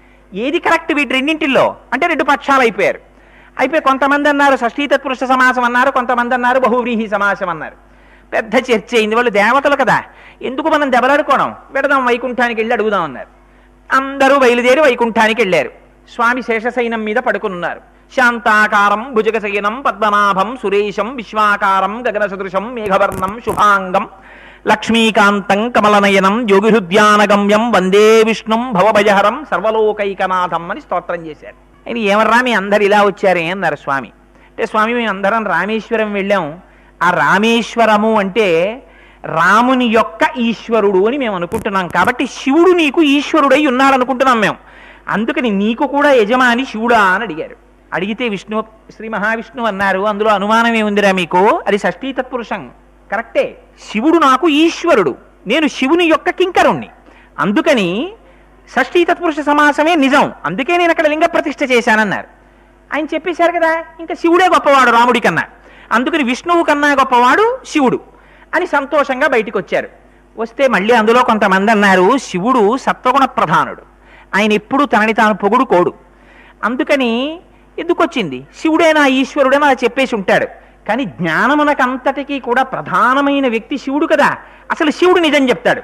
ఏది కరెక్ట్ వీటి రెండింటిల్లో అంటే రెండు పక్షాలు అయిపోయారు అయిపోయి కొంతమంది అన్నారు షష్ఠీ తత్పురుష సమాసం అన్నారు కొంతమంది అన్నారు బహువ్రీహి సమాసం అన్నారు పెద్ద చర్చ అయింది వాళ్ళు దేవతలు కదా ఎందుకు మనం దెబ్బలాడుకోవడం పెడదాం వైకుంఠానికి వెళ్ళి అడుగుదాం అన్నారు అందరూ బయలుదేరి వైకుంఠానికి వెళ్ళారు స్వామి శేషశయనం మీద పడుకున్నారు శాంతాకారం భుజగశయనం పద్మనాభం సురేశం విశ్వాకారం గగన సదృశం మేఘవర్ణం శుభాంగం లక్ష్మీకాంతం కమలనయనం యోగిహృద్యానగమ్యం వందే విష్ణుం భవభయహరం సర్వలోకైకనాథం అని స్తోత్రం చేశారు ఆయన ఏమర్రా మీ అందరు ఇలా వచ్చారే అన్నారు స్వామి అంటే స్వామి మేము అందరం రామేశ్వరం వెళ్ళాం ఆ రామేశ్వరము అంటే రాముని యొక్క ఈశ్వరుడు అని మేము అనుకుంటున్నాం కాబట్టి శివుడు నీకు ఈశ్వరుడై ఉన్నాడు అనుకుంటున్నాం మేము అందుకని నీకు కూడా యజమాని శివుడా అని అడిగారు అడిగితే విష్ణు శ్రీ మహావిష్ణువు అన్నారు అందులో అనుమానం ఏముందిరా మీకు అది షష్ఠీ తత్పురుషం కరెక్టే శివుడు నాకు ఈశ్వరుడు నేను శివుని యొక్క కింకరుణ్ణి అందుకని షష్ఠీ తత్పురుష సమాసమే నిజం అందుకే నేను అక్కడ లింగ ప్రతిష్ఠ చేశానన్నారు ఆయన చెప్పేశారు కదా ఇంకా శివుడే గొప్పవాడు రాముడి కన్నా అందుకని విష్ణువు కన్నా గొప్పవాడు శివుడు అని సంతోషంగా బయటికి వచ్చారు వస్తే మళ్ళీ అందులో కొంతమంది అన్నారు శివుడు సత్వగుణ ప్రధానుడు ఆయన ఎప్పుడు తనని తాను పొగుడు కోడు అందుకని ఎందుకు వచ్చింది శివుడే నా ఈశ్వరుడని అలా చెప్పేసి ఉంటాడు కానీ జ్ఞానమునకంతటికీ కూడా ప్రధానమైన వ్యక్తి శివుడు కదా అసలు శివుడు నిజం చెప్తాడు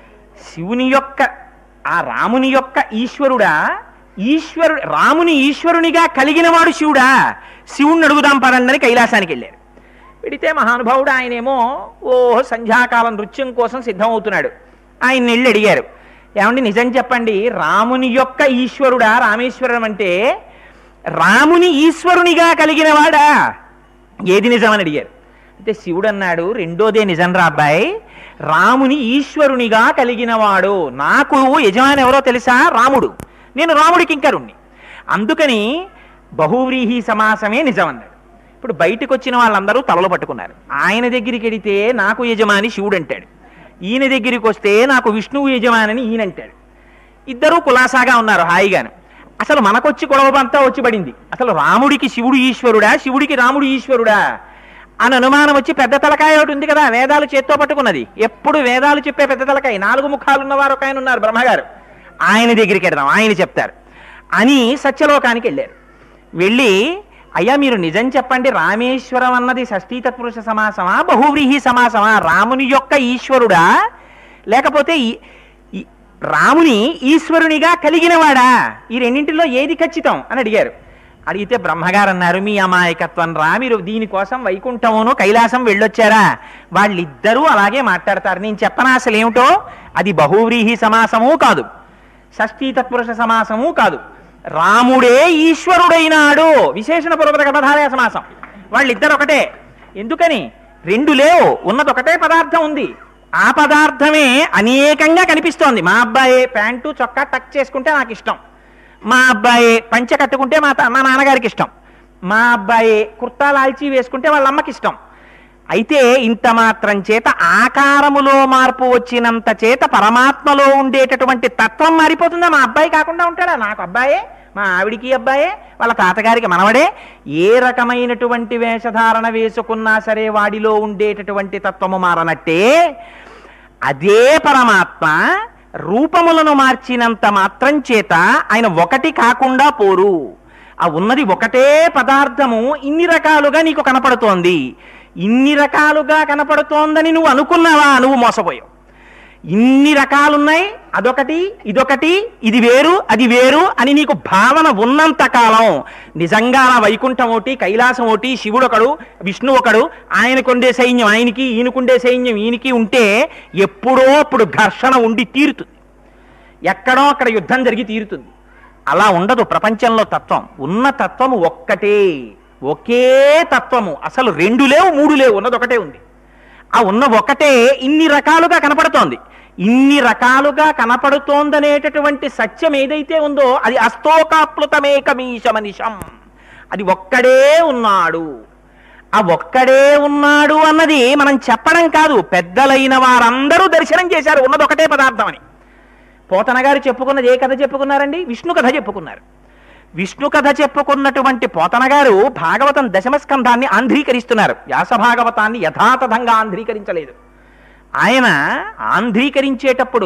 శివుని యొక్క ఆ రాముని యొక్క ఈశ్వరుడా ఈశ్వరుడు రాముని ఈశ్వరునిగా కలిగిన వాడు శివుడా శివుణ్ణి అడుగుదాం పదండి అని కైలాసానికి వెళ్ళారు పెడితే మహానుభావుడు ఆయనేమో ఓ సంధ్యాకాలం నృత్యం కోసం సిద్ధమవుతున్నాడు ఆయన వెళ్ళి అడిగారు ఏమండి నిజం చెప్పండి రాముని యొక్క ఈశ్వరుడా రామేశ్వరం అంటే రాముని ఈశ్వరునిగా కలిగిన వాడా ఏది నిజమని అడిగారు అంటే శివుడు అన్నాడు రెండోదే నిజం రా అబ్బాయి రాముని ఈశ్వరునిగా కలిగినవాడు నాకు యజమాని ఎవరో తెలుసా రాముడు నేను రాముడికి ఇంకరుణ్ణి అందుకని బహువ్రీహి సమాసమే నిజం అన్నాడు ఇప్పుడు బయటకు వచ్చిన వాళ్ళందరూ తలలు పట్టుకున్నారు ఆయన దగ్గరికి వెడితే నాకు యజమాని శివుడు అంటాడు ఈయన దగ్గరికి వస్తే నాకు విష్ణువు యజమాని ఈయన అంటాడు ఇద్దరూ కులాసాగా ఉన్నారు హాయిగాను అసలు మనకొచ్చి గొడవంతా వచ్చి పడింది అసలు రాముడికి శివుడు ఈశ్వరుడా శివుడికి రాముడు ఈశ్వరుడా అని అనుమానం వచ్చి పెద్ద తలకాయ ఒకటి ఉంది కదా వేదాలు చేత్తో పట్టుకున్నది ఎప్పుడు వేదాలు చెప్పే పెద్ద తలకాయ నాలుగు ముఖాలు ఉన్నవారు ఒక ఆయన ఉన్నారు బ్రహ్మగారు ఆయన దగ్గరికి వెడదాం ఆయన చెప్తారు అని సత్యలోకానికి వెళ్ళారు వెళ్ళి అయ్యా మీరు నిజం చెప్పండి రామేశ్వరం అన్నది షష్ఠీ తత్పురుష సమాసమా బహువ్రీహి సమాసమా రాముని యొక్క ఈశ్వరుడా లేకపోతే ఈ- ఈ- రాముని ఈశ్వరునిగా కలిగినవాడా ఈ రెండింటిలో ఏది ఖచ్చితం అని అడిగారు అడిగితే బ్రహ్మగారు అన్నారు మీ అమాయకత్వం రా మీరు దీనికోసం వైకుంఠమును కైలాసం వెళ్ళొచ్చారా వాళ్ళిద్దరూ అలాగే మాట్లాడతారు నేను చెప్పనా అసలు ఏమిటో అది బహువ్రీహి సమాసము కాదు షష్ఠీ తత్పురుష సమాసము కాదు రాముడే ఈశ్వరుడైనాడు విశేషణ పూర్వక గర్భధారయ సమాసం వాళ్ళిద్దరు ఒకటే ఎందుకని రెండు లేవు ఉన్నది ఒకటే పదార్థం ఉంది ఆ పదార్థమే అనేకంగా కనిపిస్తోంది మా అబ్బాయి ప్యాంటు చొక్కా టక్ చేసుకుంటే నాకు ఇష్టం మా అబ్బాయి పంచె కట్టుకుంటే మా త- మా నాన్నగారికి ఇష్టం మా అబ్బాయి కుర్తా లాల్చీ వేసుకుంటే వాళ్ళ అమ్మకి ఇష్టం అయితే ఇంత మాత్రం చేత ఆకారములో మార్పు వచ్చినంత చేత పరమాత్మలో ఉండేటటువంటి తత్వం మారిపోతుందా మా అబ్బాయి కాకుండా ఉంటాడా నాకు అబ్బాయే మా ఆవిడికి అబ్బాయే వాళ్ళ తాతగారికి మనవడే ఏ రకమైనటువంటి వేషధారణ వేసుకున్నా సరే వాడిలో ఉండేటటువంటి తత్వము మారనట్టే అదే పరమాత్మ రూపములను మార్చినంత మాత్రం చేత ఆయన ఒకటి కాకుండా పోరు ఆ ఉన్నది ఒకటే పదార్థము ఇన్ని రకాలుగా నీకు కనపడుతోంది ఇన్ని రకాలుగా కనపడుతోందని నువ్వు అనుకున్నావా నువ్వు మోసపోయావు ఇన్ని రకాలున్నాయి అదొకటి ఇదొకటి ఇది వేరు అది వేరు అని నీకు భావన ఉన్నంత కాలం నిజంగా ఆ వైకుంఠం ఒకటి కైలాసం ఒకటి శివుడు ఒకడు విష్ణు ఒకడు ఆయనకుండే సైన్యం ఆయనకి ఈయనకుండే సైన్యం ఈయనకి ఉంటే ఎప్పుడో అప్పుడు ఘర్షణ ఉండి తీరుతుంది ఎక్కడో అక్కడ యుద్ధం జరిగి తీరుతుంది అలా ఉండదు ప్రపంచంలో తత్వం ఉన్న తత్వము ఒక్కటే ఒకే తత్వము అసలు రెండు లేవు మూడు లేవు ఉన్నది ఒకటే ఉంది ఆ ఉన్న ఒకటే ఇన్ని రకాలుగా కనపడుతోంది ఇన్ని రకాలుగా కనపడుతోందనేటటువంటి సత్యం ఏదైతే ఉందో అది అస్తోకాప్లుతమేకమీశ మనిషం అది ఒక్కడే ఉన్నాడు ఆ ఒక్కడే ఉన్నాడు అన్నది మనం చెప్పడం కాదు పెద్దలైన వారందరూ దర్శనం చేశారు ఉన్నది ఒకటే పదార్థం అని పోతన గారు చెప్పుకున్నది ఏ కథ చెప్పుకున్నారండి విష్ణు కథ చెప్పుకున్నారు విష్ణు కథ చెప్పుకున్నటువంటి పోతన గారు భాగవతం దశమస్కంధాన్ని ఆంధ్రీకరిస్తున్నారు వ్యాస భాగవతాన్ని యథాతథంగా ఆంధ్రీకరించలేదు ఆయన ఆంధ్రీకరించేటప్పుడు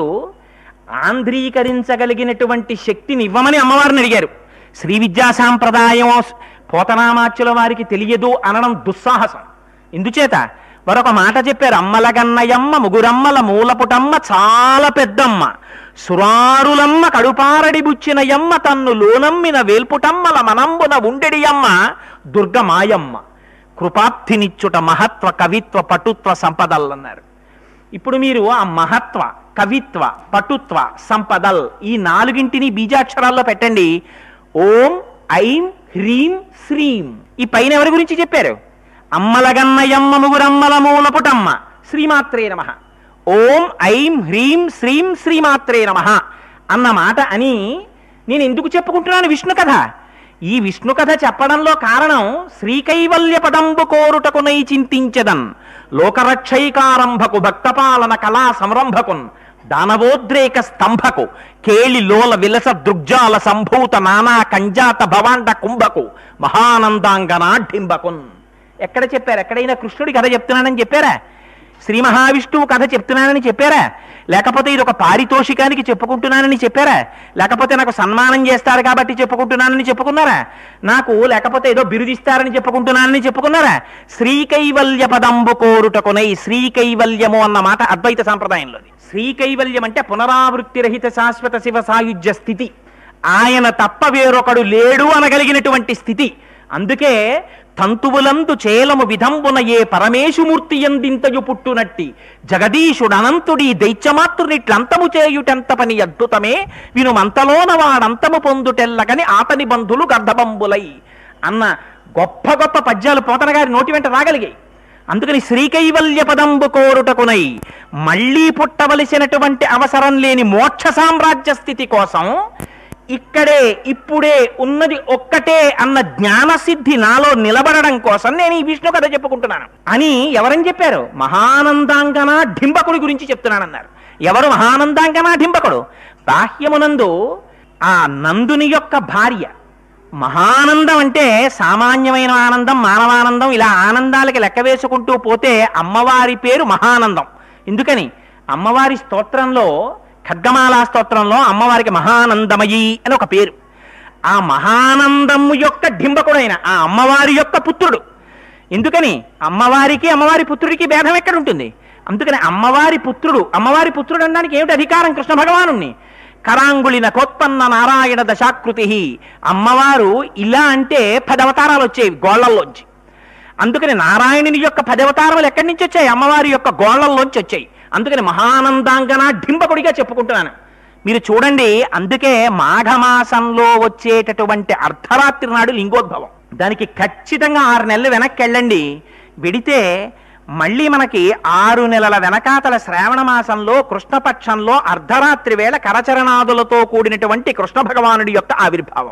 ఆంధ్రీకరించగలిగినటువంటి శక్తిని ఇవ్వమని అమ్మవారిని అడిగారు శ్రీ విద్యా సాంప్రదాయం పోతనామాచ్యుల వారికి తెలియదు అనడం దుస్సాహసం ఎందుచేత మరొక మాట చెప్పారు అమ్మల గన్నయమ్మ ముగురమ్మల మూలపుటమ్మ చాలా పెద్దమ్మ సురారులమ్మ కడుపారడి బుచ్చిన యమ్మ తన్ను లోనమ్మిన వేల్పుటమ్మల మనంబున ఉండెడియమ్మ దుర్గమాయమ్మ కృపాప్తినిచ్చుట మహత్వ కవిత్వ పటుత్వ సంపదలన్నారు ఇప్పుడు మీరు ఆ మహత్వ కవిత్వ పటుత్వ సంపదల్ ఈ నాలుగింటిని బీజాక్షరాల్లో పెట్టండి ఓం ఐం హ్రీం శ్రీం ఈ పైన ఎవరి గురించి చెప్పారు అమ్మలగన్నయమ్మ ముగురమ్మల మూలపుటమ్మ శ్రీమాత్రే నమ ఓం ఐం హ్రీం శ్రీం శ్రీమాత్రే నమ అన్న మాట అని నేను ఎందుకు చెప్పుకుంటున్నాను విష్ణు కథ ఈ విష్ణు కథ చెప్పడంలో కారణం శ్రీకైవల్య పదంబు కోరుటకునై చింతించదన్ లోకరక్షైకారంభకు భక్తపాలన కళా సంరంభకున్ దానవోద్రేక స్తంభకు కేళి లోల విలస దృగ్జాల సంభూత నానా కంజాత భవాండ కుంభకు మహానందాంగనాఢింబకున్ ఎక్కడ చెప్పారు ఎక్కడైనా కృష్ణుడి కథ చెప్తున్నానని చెప్పారా శ్రీ మహావిష్ణువు కథ చెప్తున్నానని చెప్పారా లేకపోతే ఇది ఒక పారితోషికానికి చెప్పుకుంటున్నానని చెప్పారా లేకపోతే నాకు సన్మానం చేస్తారు కాబట్టి చెప్పుకుంటున్నానని చెప్పుకున్నారా నాకు లేకపోతే ఏదో బిరుదిస్తారని చెప్పుకుంటున్నానని చెప్పుకున్నారా శ్రీకైవల్య పదంబు కోరుటకునై శ్రీకైవల్యము అన్న మాట అద్వైత సాంప్రదాయంలోది శ్రీకైవల్యం అంటే పునరావృత్తి రహిత శాశ్వత శివ సాయుధ్య స్థితి ఆయన తప్ప వేరొకడు లేడు అనగలిగినటువంటి స్థితి అందుకే తంతువులందు చేలము విధంబున ఏ పరమేశుమూర్తి ఎందింతయు పుట్టునట్టి జగదీశుడనంతుడి దైత్యమాతృనిట్లంతము చేయుటెంత పని అద్భుతమే వినుమంతలోన వాడంతము పొందుటెల్లగని ఆతని బంధులు గర్ధబంబులై అన్న గొప్ప గొప్ప పద్యాలు పోతన గారి నోటి వెంట రాగలిగాయి అందుకని శ్రీకైవల్య పదంబు కోరుటకునై మళ్ళీ పుట్టవలసినటువంటి అవసరం లేని మోక్ష సామ్రాజ్య స్థితి కోసం ఇక్కడే ఇప్పుడే ఉన్నది ఒక్కటే అన్న జ్ఞానసిద్ధి నాలో నిలబడడం కోసం నేను ఈ విష్ణు కథ చెప్పుకుంటున్నాను అని ఎవరని చెప్పారు మహానందాంగన ఢింబకుడి గురించి చెప్తున్నానన్నారు ఎవరు మహానందాంగన ఢింబకుడు బాహ్యమునందు ఆ నందుని యొక్క భార్య మహానందం అంటే సామాన్యమైన ఆనందం మానవానందం ఇలా ఆనందాలకి లెక్క వేసుకుంటూ పోతే అమ్మవారి పేరు మహానందం ఎందుకని అమ్మవారి స్తోత్రంలో ఖడ్గమాలా స్తోత్రంలో అమ్మవారికి మహానందమయి అని ఒక పేరు ఆ మహానందము యొక్క డింబకుడైన ఆ అమ్మవారి యొక్క పుత్రుడు ఎందుకని అమ్మవారికి అమ్మవారి పుత్రుడికి భేదం ఎక్కడ ఉంటుంది అందుకని అమ్మవారి పుత్రుడు అమ్మవారి పుత్రుడు అనడానికి ఏమిటి అధికారం కృష్ణ భగవానుణ్ణి కరాంగుళిన కోత్పన్న నారాయణ దశాకృతి అమ్మవారు ఇలా అంటే పది అవతారాలు వచ్చేవి గోళ్లల్లోంచి అందుకని నారాయణుని యొక్క పది అవతారములు ఎక్కడి నుంచి వచ్చాయి అమ్మవారి యొక్క గోళ్లల్లోంచి వచ్చాయి అందుకని మహానందాంగన డింబకుడిగా చెప్పుకుంటున్నాను మీరు చూడండి అందుకే మాఘమాసంలో వచ్చేటటువంటి అర్ధరాత్రి నాడు లింగోద్భవం దానికి ఖచ్చితంగా ఆరు నెలలు వెనక్కి వెళ్ళండి వెడితే మళ్ళీ మనకి ఆరు నెలల వెనకాతల శ్రావణ మాసంలో కృష్ణపక్షంలో అర్ధరాత్రి వేళ కరచరణాదులతో కూడినటువంటి కృష్ణ భగవానుడి యొక్క ఆవిర్భావం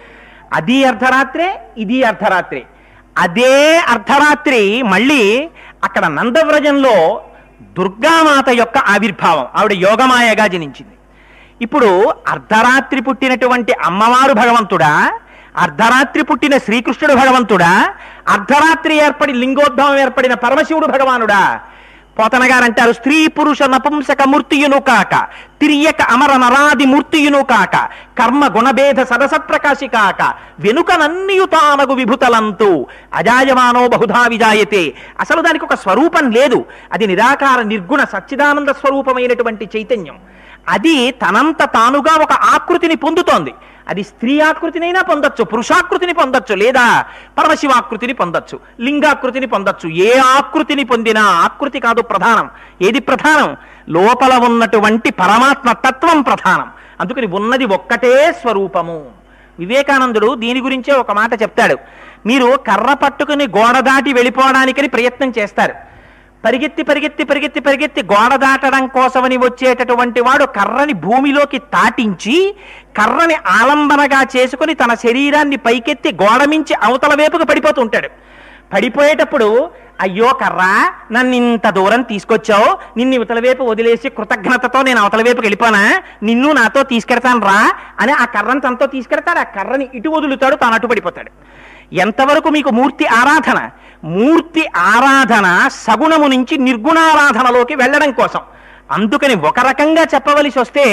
అది అర్ధరాత్రే ఇది అర్ధరాత్రి అదే అర్ధరాత్రి మళ్ళీ అక్కడ నందవ్రజంలో దుర్గామాత యొక్క ఆవిర్భావం ఆవిడ యోగమాయగా జనించింది ఇప్పుడు అర్ధరాత్రి పుట్టినటువంటి అమ్మవారు భగవంతుడా అర్ధరాత్రి పుట్టిన శ్రీకృష్ణుడు భగవంతుడా అర్ధరాత్రి ఏర్పడి లింగోద్భవం ఏర్పడిన పరమశివుడు భగవానుడా పోతన గారు అంటారు స్త్రీ పురుష నపుంసక మూర్తియును కాక తిరియక అమర నరాది మూర్తియును కాక కర్మ గుణభేద సదసత్ప్రకాశి కాక వెనుకనన్నియు తానగు విభుతలంతు అజాయమానో బహుధా విజాయతే అసలు దానికి ఒక స్వరూపం లేదు అది నిరాకార నిర్గుణ సచ్చిదానంద స్వరూపమైనటువంటి చైతన్యం అది తనంత తానుగా ఒక ఆకృతిని పొందుతోంది అది స్త్రీ ఆకృతినైనా పొందొచ్చు పురుషాకృతిని పొందొచ్చు లేదా పరమశివాకృతిని పొందొచ్చు లింగాకృతిని పొందొచ్చు ఏ ఆకృతిని పొందినా ఆకృతి కాదు ప్రధానం ఏది ప్రధానం లోపల ఉన్నటువంటి పరమాత్మ తత్వం ప్రధానం అందుకని ఉన్నది ఒక్కటే స్వరూపము వివేకానందుడు దీని గురించే ఒక మాట చెప్తాడు మీరు కర్ర పట్టుకుని గోడ దాటి వెళ్ళిపోవడానికని ప్రయత్నం చేస్తారు పరిగెత్తి పరిగెత్తి పరిగెత్తి పరిగెత్తి గోడ దాటడం కోసమని వచ్చేటటువంటి వాడు కర్రని భూమిలోకి తాటించి కర్రని ఆలంబనగా చేసుకుని తన శరీరాన్ని పైకెత్తి గోడ మించి అవతల వైపుకు పడిపోతూ ఉంటాడు పడిపోయేటప్పుడు అయ్యో కర్రా నన్ను ఇంత దూరం తీసుకొచ్చావు నిన్ను ఇవతల వైపు వదిలేసి కృతజ్ఞతతో నేను అవతల వైపుకి వెళ్ళిపోనా నిన్ను నాతో తీసుకెడతాను రా అని ఆ కర్రని తనతో తీసుకెడతాడు ఆ కర్రని ఇటు వదులుతాడు తాను అటు పడిపోతాడు ఎంతవరకు మీకు మూర్తి ఆరాధన మూర్తి ఆరాధన సగుణము నుంచి నిర్గుణారాధనలోకి వెళ్ళడం కోసం అందుకని ఒక రకంగా చెప్పవలసి వస్తే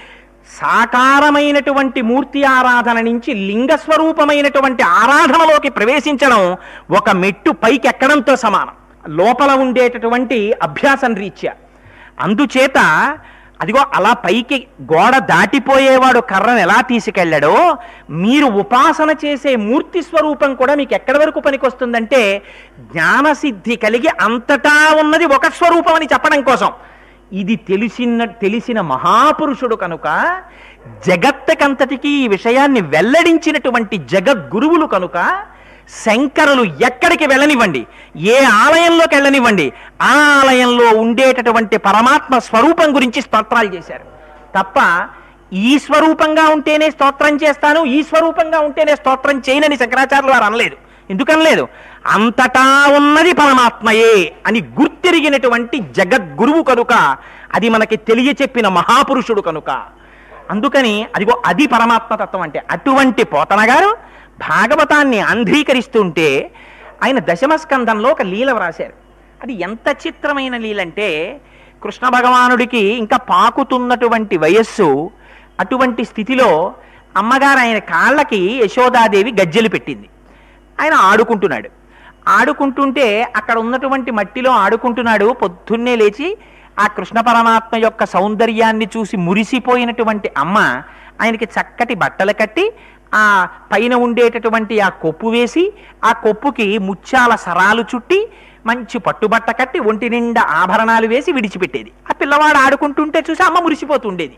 సాకారమైనటువంటి మూర్తి ఆరాధన నుంచి లింగ స్వరూపమైనటువంటి ఆరాధనలోకి ప్రవేశించడం ఒక మెట్టు పైకి ఎక్కడంతో సమానం లోపల ఉండేటటువంటి అభ్యాసం రీత్యా అందుచేత అదిగో అలా పైకి గోడ దాటిపోయేవాడు కర్రను ఎలా తీసుకెళ్ళాడో మీరు ఉపాసన చేసే మూర్తి స్వరూపం కూడా మీకు ఎక్కడి వరకు పనికొస్తుందంటే జ్ఞానసిద్ధి కలిగి అంతటా ఉన్నది ఒక స్వరూపం అని చెప్పడం కోసం ఇది తెలిసిన తెలిసిన మహాపురుషుడు కనుక జగత్తకంతటికి ఈ విషయాన్ని వెల్లడించినటువంటి జగద్గురువులు కనుక శంకరులు ఎక్కడికి వెళ్ళనివ్వండి ఏ ఆలయంలోకి వెళ్ళనివ్వండి ఆ ఆలయంలో ఉండేటటువంటి పరమాత్మ స్వరూపం గురించి స్తోత్రాలు చేశారు తప్ప ఈ స్వరూపంగా ఉంటేనే స్తోత్రం చేస్తాను ఈ స్వరూపంగా ఉంటేనే స్తోత్రం చేయనని శంకరాచార్యులు వారు అనలేదు ఎందుకనలేదు అంతటా ఉన్నది పరమాత్మయే అని గుర్తిరిగినటువంటి జగద్గురువు కనుక అది మనకి తెలియచెప్పిన మహాపురుషుడు కనుక అందుకని అదిగో అది పరమాత్మ తత్వం అంటే అటువంటి పోతన గారు భాగవతాన్ని అంధీకరిస్తుంటే ఆయన దశమస్కందంలో ఒక లీల వ్రాశారు అది ఎంత చిత్రమైన లీలంటే కృష్ణ భగవానుడికి ఇంకా పాకుతున్నటువంటి వయస్సు అటువంటి స్థితిలో అమ్మగారు ఆయన కాళ్ళకి యశోదాదేవి గజ్జెలు పెట్టింది ఆయన ఆడుకుంటున్నాడు ఆడుకుంటుంటే అక్కడ ఉన్నటువంటి మట్టిలో ఆడుకుంటున్నాడు పొద్దున్నే లేచి ఆ కృష్ణ పరమాత్మ యొక్క సౌందర్యాన్ని చూసి మురిసిపోయినటువంటి అమ్మ ఆయనకి చక్కటి బట్టలు కట్టి ఆ పైన ఉండేటటువంటి ఆ కొప్పు వేసి ఆ కొప్పుకి ముత్యాల సరాలు చుట్టి మంచి పట్టుబట్ట కట్టి ఒంటి నిండా ఆభరణాలు వేసి విడిచిపెట్టేది ఆ పిల్లవాడు ఆడుకుంటుంటే చూసి అమ్మ మురిసిపోతుండేది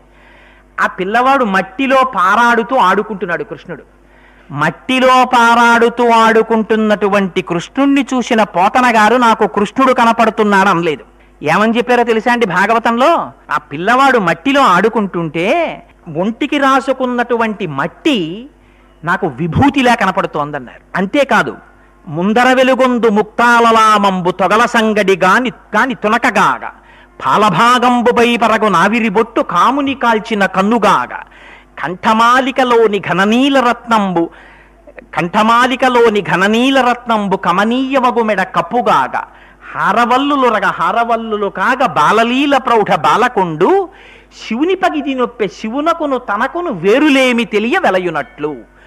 ఆ పిల్లవాడు మట్టిలో పారాడుతూ ఆడుకుంటున్నాడు కృష్ణుడు మట్టిలో పారాడుతూ ఆడుకుంటున్నటువంటి కృష్ణుణ్ణి చూసిన పోతన గారు నాకు కృష్ణుడు కనపడుతున్నాడు అనలేదు ఏమని చెప్పారో తెలుసా అండి భాగవతంలో ఆ పిల్లవాడు మట్టిలో ఆడుకుంటుంటే ఒంటికి రాసుకున్నటువంటి మట్టి నాకు విభూతిలా కనపడుతోందన్నారు అంతేకాదు ముందర వెలుగొందు ముక్తాలలామంబు తొగల సంగడి గాని కాని తునకగాగా పాలభాగంబుపై పరగు నావిరి బొట్టు కాముని కాల్చిన కన్నుగాగా కంఠమాలికలోని ఘననీల రత్నంబు కంఠమాలికలోని ఘననీల రత్నంబు కమనీయమగు మెడ కప్పుగాగా హారవల్లులు రగ హారవల్లులు కాగ బాలలీల ప్రౌఢ బాలకుండు శివుని పగిది నొప్పె శివునకును తనకును వేరులేమి తెలియ వెలయునట్లు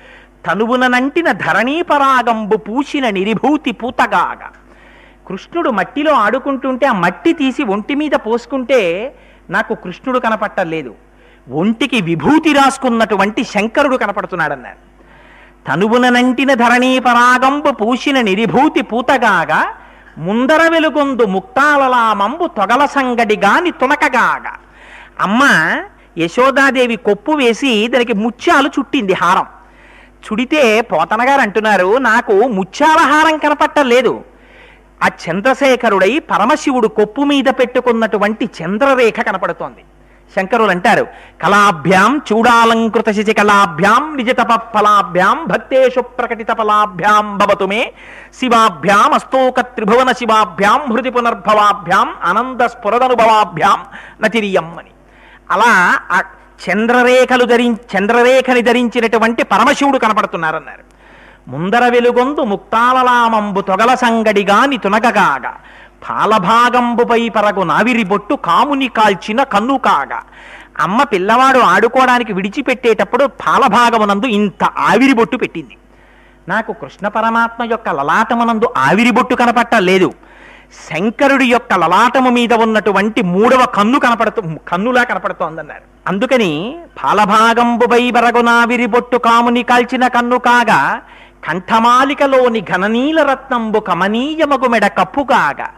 తనువుననంటిన ధరణీపరాగంబు పూసిన నిరిభూతి పూతగాగా కృష్ణుడు మట్టిలో ఆడుకుంటుంటే ఆ మట్టి తీసి ఒంటి మీద పోసుకుంటే నాకు కృష్ణుడు కనపట్టలేదు ఒంటికి విభూతి రాసుకున్నటువంటి శంకరుడు కనపడుతున్నాడన్నారు తనువుననంటిన ధరణీపరాగంబు పూసిన నిరిభూతి పూతగాగా ముందర వెలుగొందు ముక్తాలలామంబు తొగల సంగడి గాని తునకగాగా అమ్మ యశోదాదేవి కొప్పు వేసి దానికి ముత్యాలు చుట్టింది హారం చుడితే పోతన గారు అంటున్నారు నాకు ముత్యాల హారం కనపట్టలేదు ఆ చంద్రశేఖరుడై పరమశివుడు కొప్పు మీద పెట్టుకున్నటువంటి చంద్రరేఖ కనపడుతోంది శంకరులు అంటారు కళాభ్యాం చూడాలంకృత శిశి కళాభ్యాం నిజతప ఫలాభ్యాం భక్తేషు ప్రకటిత ఫలాభ్యాం భవతు మే శివాభ్యాం అస్తోక త్రిభువన శివాభ్యాం హృది పునర్భవాభ్యాం ఆనంద స్ఫురదనుభవాభ్యాం నతిరియం అని అలా ఆ చంద్రరేఖలు ధరి చంద్రరేఖని ధరించినటువంటి పరమశివుడు కనపడుతున్నారన్నారు ముందర వెలుగొందు ముక్తాలలామంబు తొగల సంగడిగాని తునగగాగా పాలభాగంబుపై పరగు నావిరి బొట్టు కాముని కాల్చిన కన్ను కాగా అమ్మ పిల్లవాడు ఆడుకోవడానికి విడిచిపెట్టేటప్పుడు పాలభాగమునందు ఇంత ఆవిరి బొట్టు పెట్టింది నాకు కృష్ణ పరమాత్మ యొక్క లలాటమునందు ఆవిరి బొట్టు కనపట్టలేదు శంకరుడి యొక్క లలాటము మీద ఉన్నటువంటి మూడవ కన్ను కనపడుతూ కన్నులా కనపడుతోందన్నారు అందుకని పాలభాగంబుపై బరగునావిరి బొట్టు కాముని కాల్చిన కన్ను కాగా కంఠమాలికలోని ఘననీల రత్నంబు కమనీయమగు మెడ కప్పు కాగా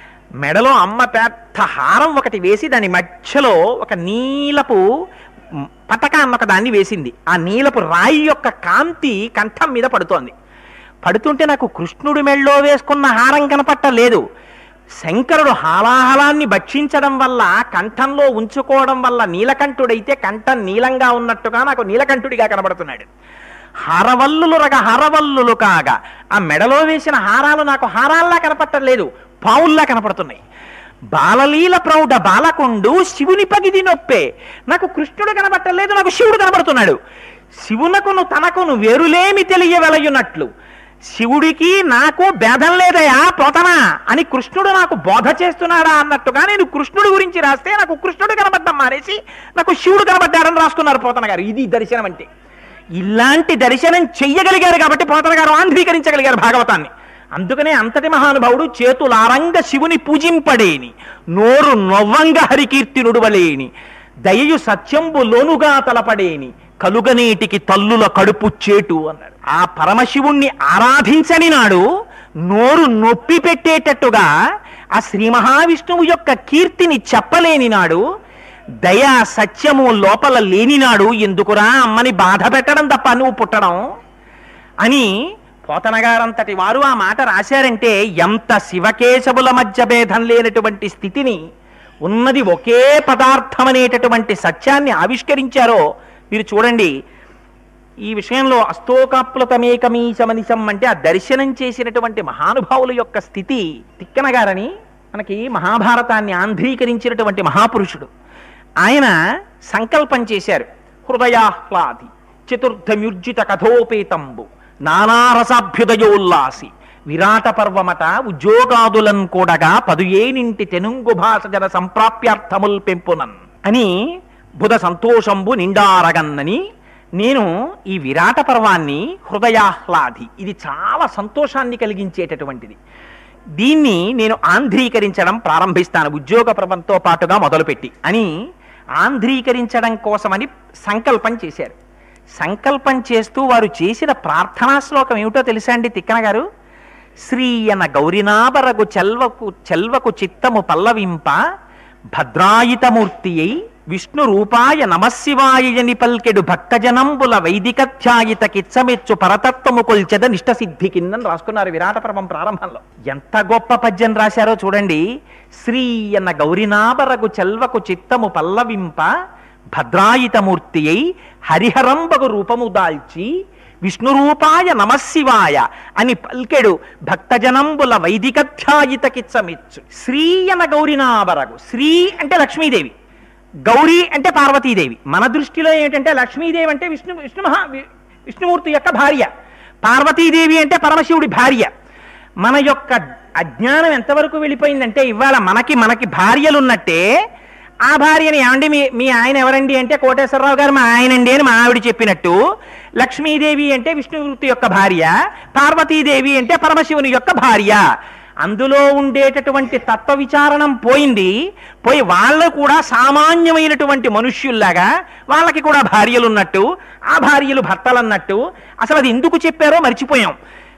మెడలో అమ్మ పెద్ద హారం ఒకటి వేసి దాని మధ్యలో ఒక నీలపు మ్, పతక అన్న ఒక దాన్ని వేసింది ఆ నీలపు రాయి యొక్క కాంతి కంఠం మీద పడుతోంది పడుతుంటే నాకు కృష్ణుడి మెళ్ళో వేసుకున్న హారం కనపట్టలేదు శంకరుడు హాలాహలాన్ని భక్షించడం వల్ల కంఠంలో ఉంచుకోవడం వల్ల నీలకంఠుడైతే కంఠం నీలంగా ఉన్నట్టుగా నాకు నీలకంఠుడిగా కనబడుతున్నాడు హారవల్లులు రగ హారవల్లులు కాగా ఆ మెడలో వేసిన హారాలు నాకు హారాల్లా కనపట్టలేదు పావుల్లా కనపడుతున్నాయి బాలలీల ప్రౌఢ బాలకుండు శివుని పగిది నొప్పే నాకు కృష్ణుడు కనబట్టలేదు నాకు శివుడు కనబడుతున్నాడు శివునకును తనకును వేరులేమి తెలియవెలయునట్లు శివుడికి నాకు భేదం లేదయా పోతనా అని కృష్ణుడు నాకు బోధ చేస్తున్నాడా అన్నట్టుగా నేను కృష్ణుడి గురించి రాస్తే నాకు కృష్ణుడు కనబడ్డం మానేసి నాకు శివుడు కనబడ్డాడని రాసుకున్నారు పోతన గారు ఇది దర్శనం అంటే ఇలాంటి దర్శనం చెయ్యగలిగారు కాబట్టి పోతన గారు ఆంధ్రీకరించగలిగారు భాగవతాన్ని అందుకనే అంతటి మహానుభావుడు చేతులారంగ శివుని పూజింపడేని నోరు నొవ్వంగ హరికీర్తి నుడువలేని దయయు సత్యంబు లోనుగా తలపడేని కలుగనేటికి తల్లుల కడుపు చేటు అన్నాడు ఆ పరమశివుణ్ణి ఆరాధించని నాడు నోరు నొప్పి పెట్టేటట్టుగా ఆ శ్రీ మహావిష్ణువు యొక్క కీర్తిని చెప్పలేని నాడు దయ సత్యము లోపల లేనినాడు ఎందుకురా అమ్మని బాధ పెట్టడం తప్ప నువ్వు పుట్టడం అని పోతనగారంతటి వారు ఆ మాట రాశారంటే ఎంత శివకేశవుల మధ్య భేదం లేనటువంటి స్థితిని ఉన్నది ఒకే పదార్థం అనేటటువంటి సత్యాన్ని ఆవిష్కరించారో మీరు చూడండి ఈ విషయంలో అస్తోకాప్లుతమేకమీశమనిశం అంటే ఆ దర్శనం చేసినటువంటి మహానుభావుల యొక్క స్థితి తిక్కనగారని మనకి మహాభారతాన్ని ఆంధ్రీకరించినటువంటి మహాపురుషుడు ఆయన సంకల్పం చేశారు హృదయాహ్లాది చతుర్థమ్యుర్జిత కథోపేతంబు నానారసాభ్యుదయోల్లాసి విరాట పర్వమట ఉద్యోగాదులన్ కూడగా పదుయేనింటి తెనుంగు భాష జన సంప్రాప్యార్థముల్ పెంపునన్ అని బుధ సంతోషంబు నిండారగన్నని నేను ఈ విరాట పర్వాన్ని హృదయాహ్లాది ఇది చాలా సంతోషాన్ని కలిగించేటటువంటిది దీన్ని నేను ఆంధ్రీకరించడం ప్రారంభిస్తాను ఉద్యోగ పర్వంతో పాటుగా మొదలుపెట్టి అని ఆంధ్రీకరించడం కోసమని సంకల్పం చేశారు సంకల్పం చేస్తూ వారు చేసిన ప్రార్థనా శ్లోకం ఏమిటో తెలుసా అండి తిక్కన గారు శ్రీయన గౌరినాబరగు చెల్వకు చెల్వకు చిత్తము పల్లవింప భద్రాయితమూర్తి అయి విష్ణు రూపాయ నమశివాయని పల్కెడు భక్తజనంబుల వైదికధ్యాయిత కిచ్చమెచ్చు పరతత్వము కొల్చెద నిష్ట సిద్ధి కిందని రాసుకున్నారు విరాట పర్వం ప్రారంభంలో ఎంత గొప్ప పద్యం రాశారో చూడండి శ్రీ అన్న గౌరినాబరగు చెల్వకు చిత్తము పల్లవింప భద్రాయితమూర్తి అయి హరిహరంబగు రూపము దాల్చి విష్ణు రూపాయ నమశివాయ అని పల్కెడు భక్తజనంబుల వైదికధ్యాయిత కిచ్చమెచ్చు శ్రీ అన్న గౌరినాబరగు శ్రీ అంటే లక్ష్మీదేవి గౌరీ అంటే పార్వతీదేవి మన దృష్టిలో ఏంటంటే లక్ష్మీదేవి అంటే విష్ణు విష్ణు మహా వి- విష్ణుమూర్తి యొక్క భార్య పార్వతీదేవి అంటే పరమశివుడి భార్య మన యొక్క అజ్ఞానం ఎంతవరకు వెళ్ళిపోయిందంటే ఇవాళ మనకి మనకి భార్యలు ఉన్నట్టే ఆ భార్యని ఏమండి మీ మీ ఆయన ఎవరండి అంటే కోటేశ్వరరావు గారు మా ఆయనండి అని మా ఆవిడ చెప్పినట్టు లక్ష్మీదేవి అంటే విష్ణుమూర్తి యొక్క భార్య పార్వతీదేవి అంటే పరమశివుని యొక్క భార్య అందులో ఉండేటటువంటి తత్వ విచారణం పోయింది పోయి వాళ్ళు కూడా సామాన్యమైనటువంటి మనుష్యుల్లాగా వాళ్ళకి కూడా భార్యలు ఉన్నట్టు ఆ భార్యలు భర్తలు అన్నట్టు అసలు అది ఎందుకు చెప్పారో మర్చిపోయాం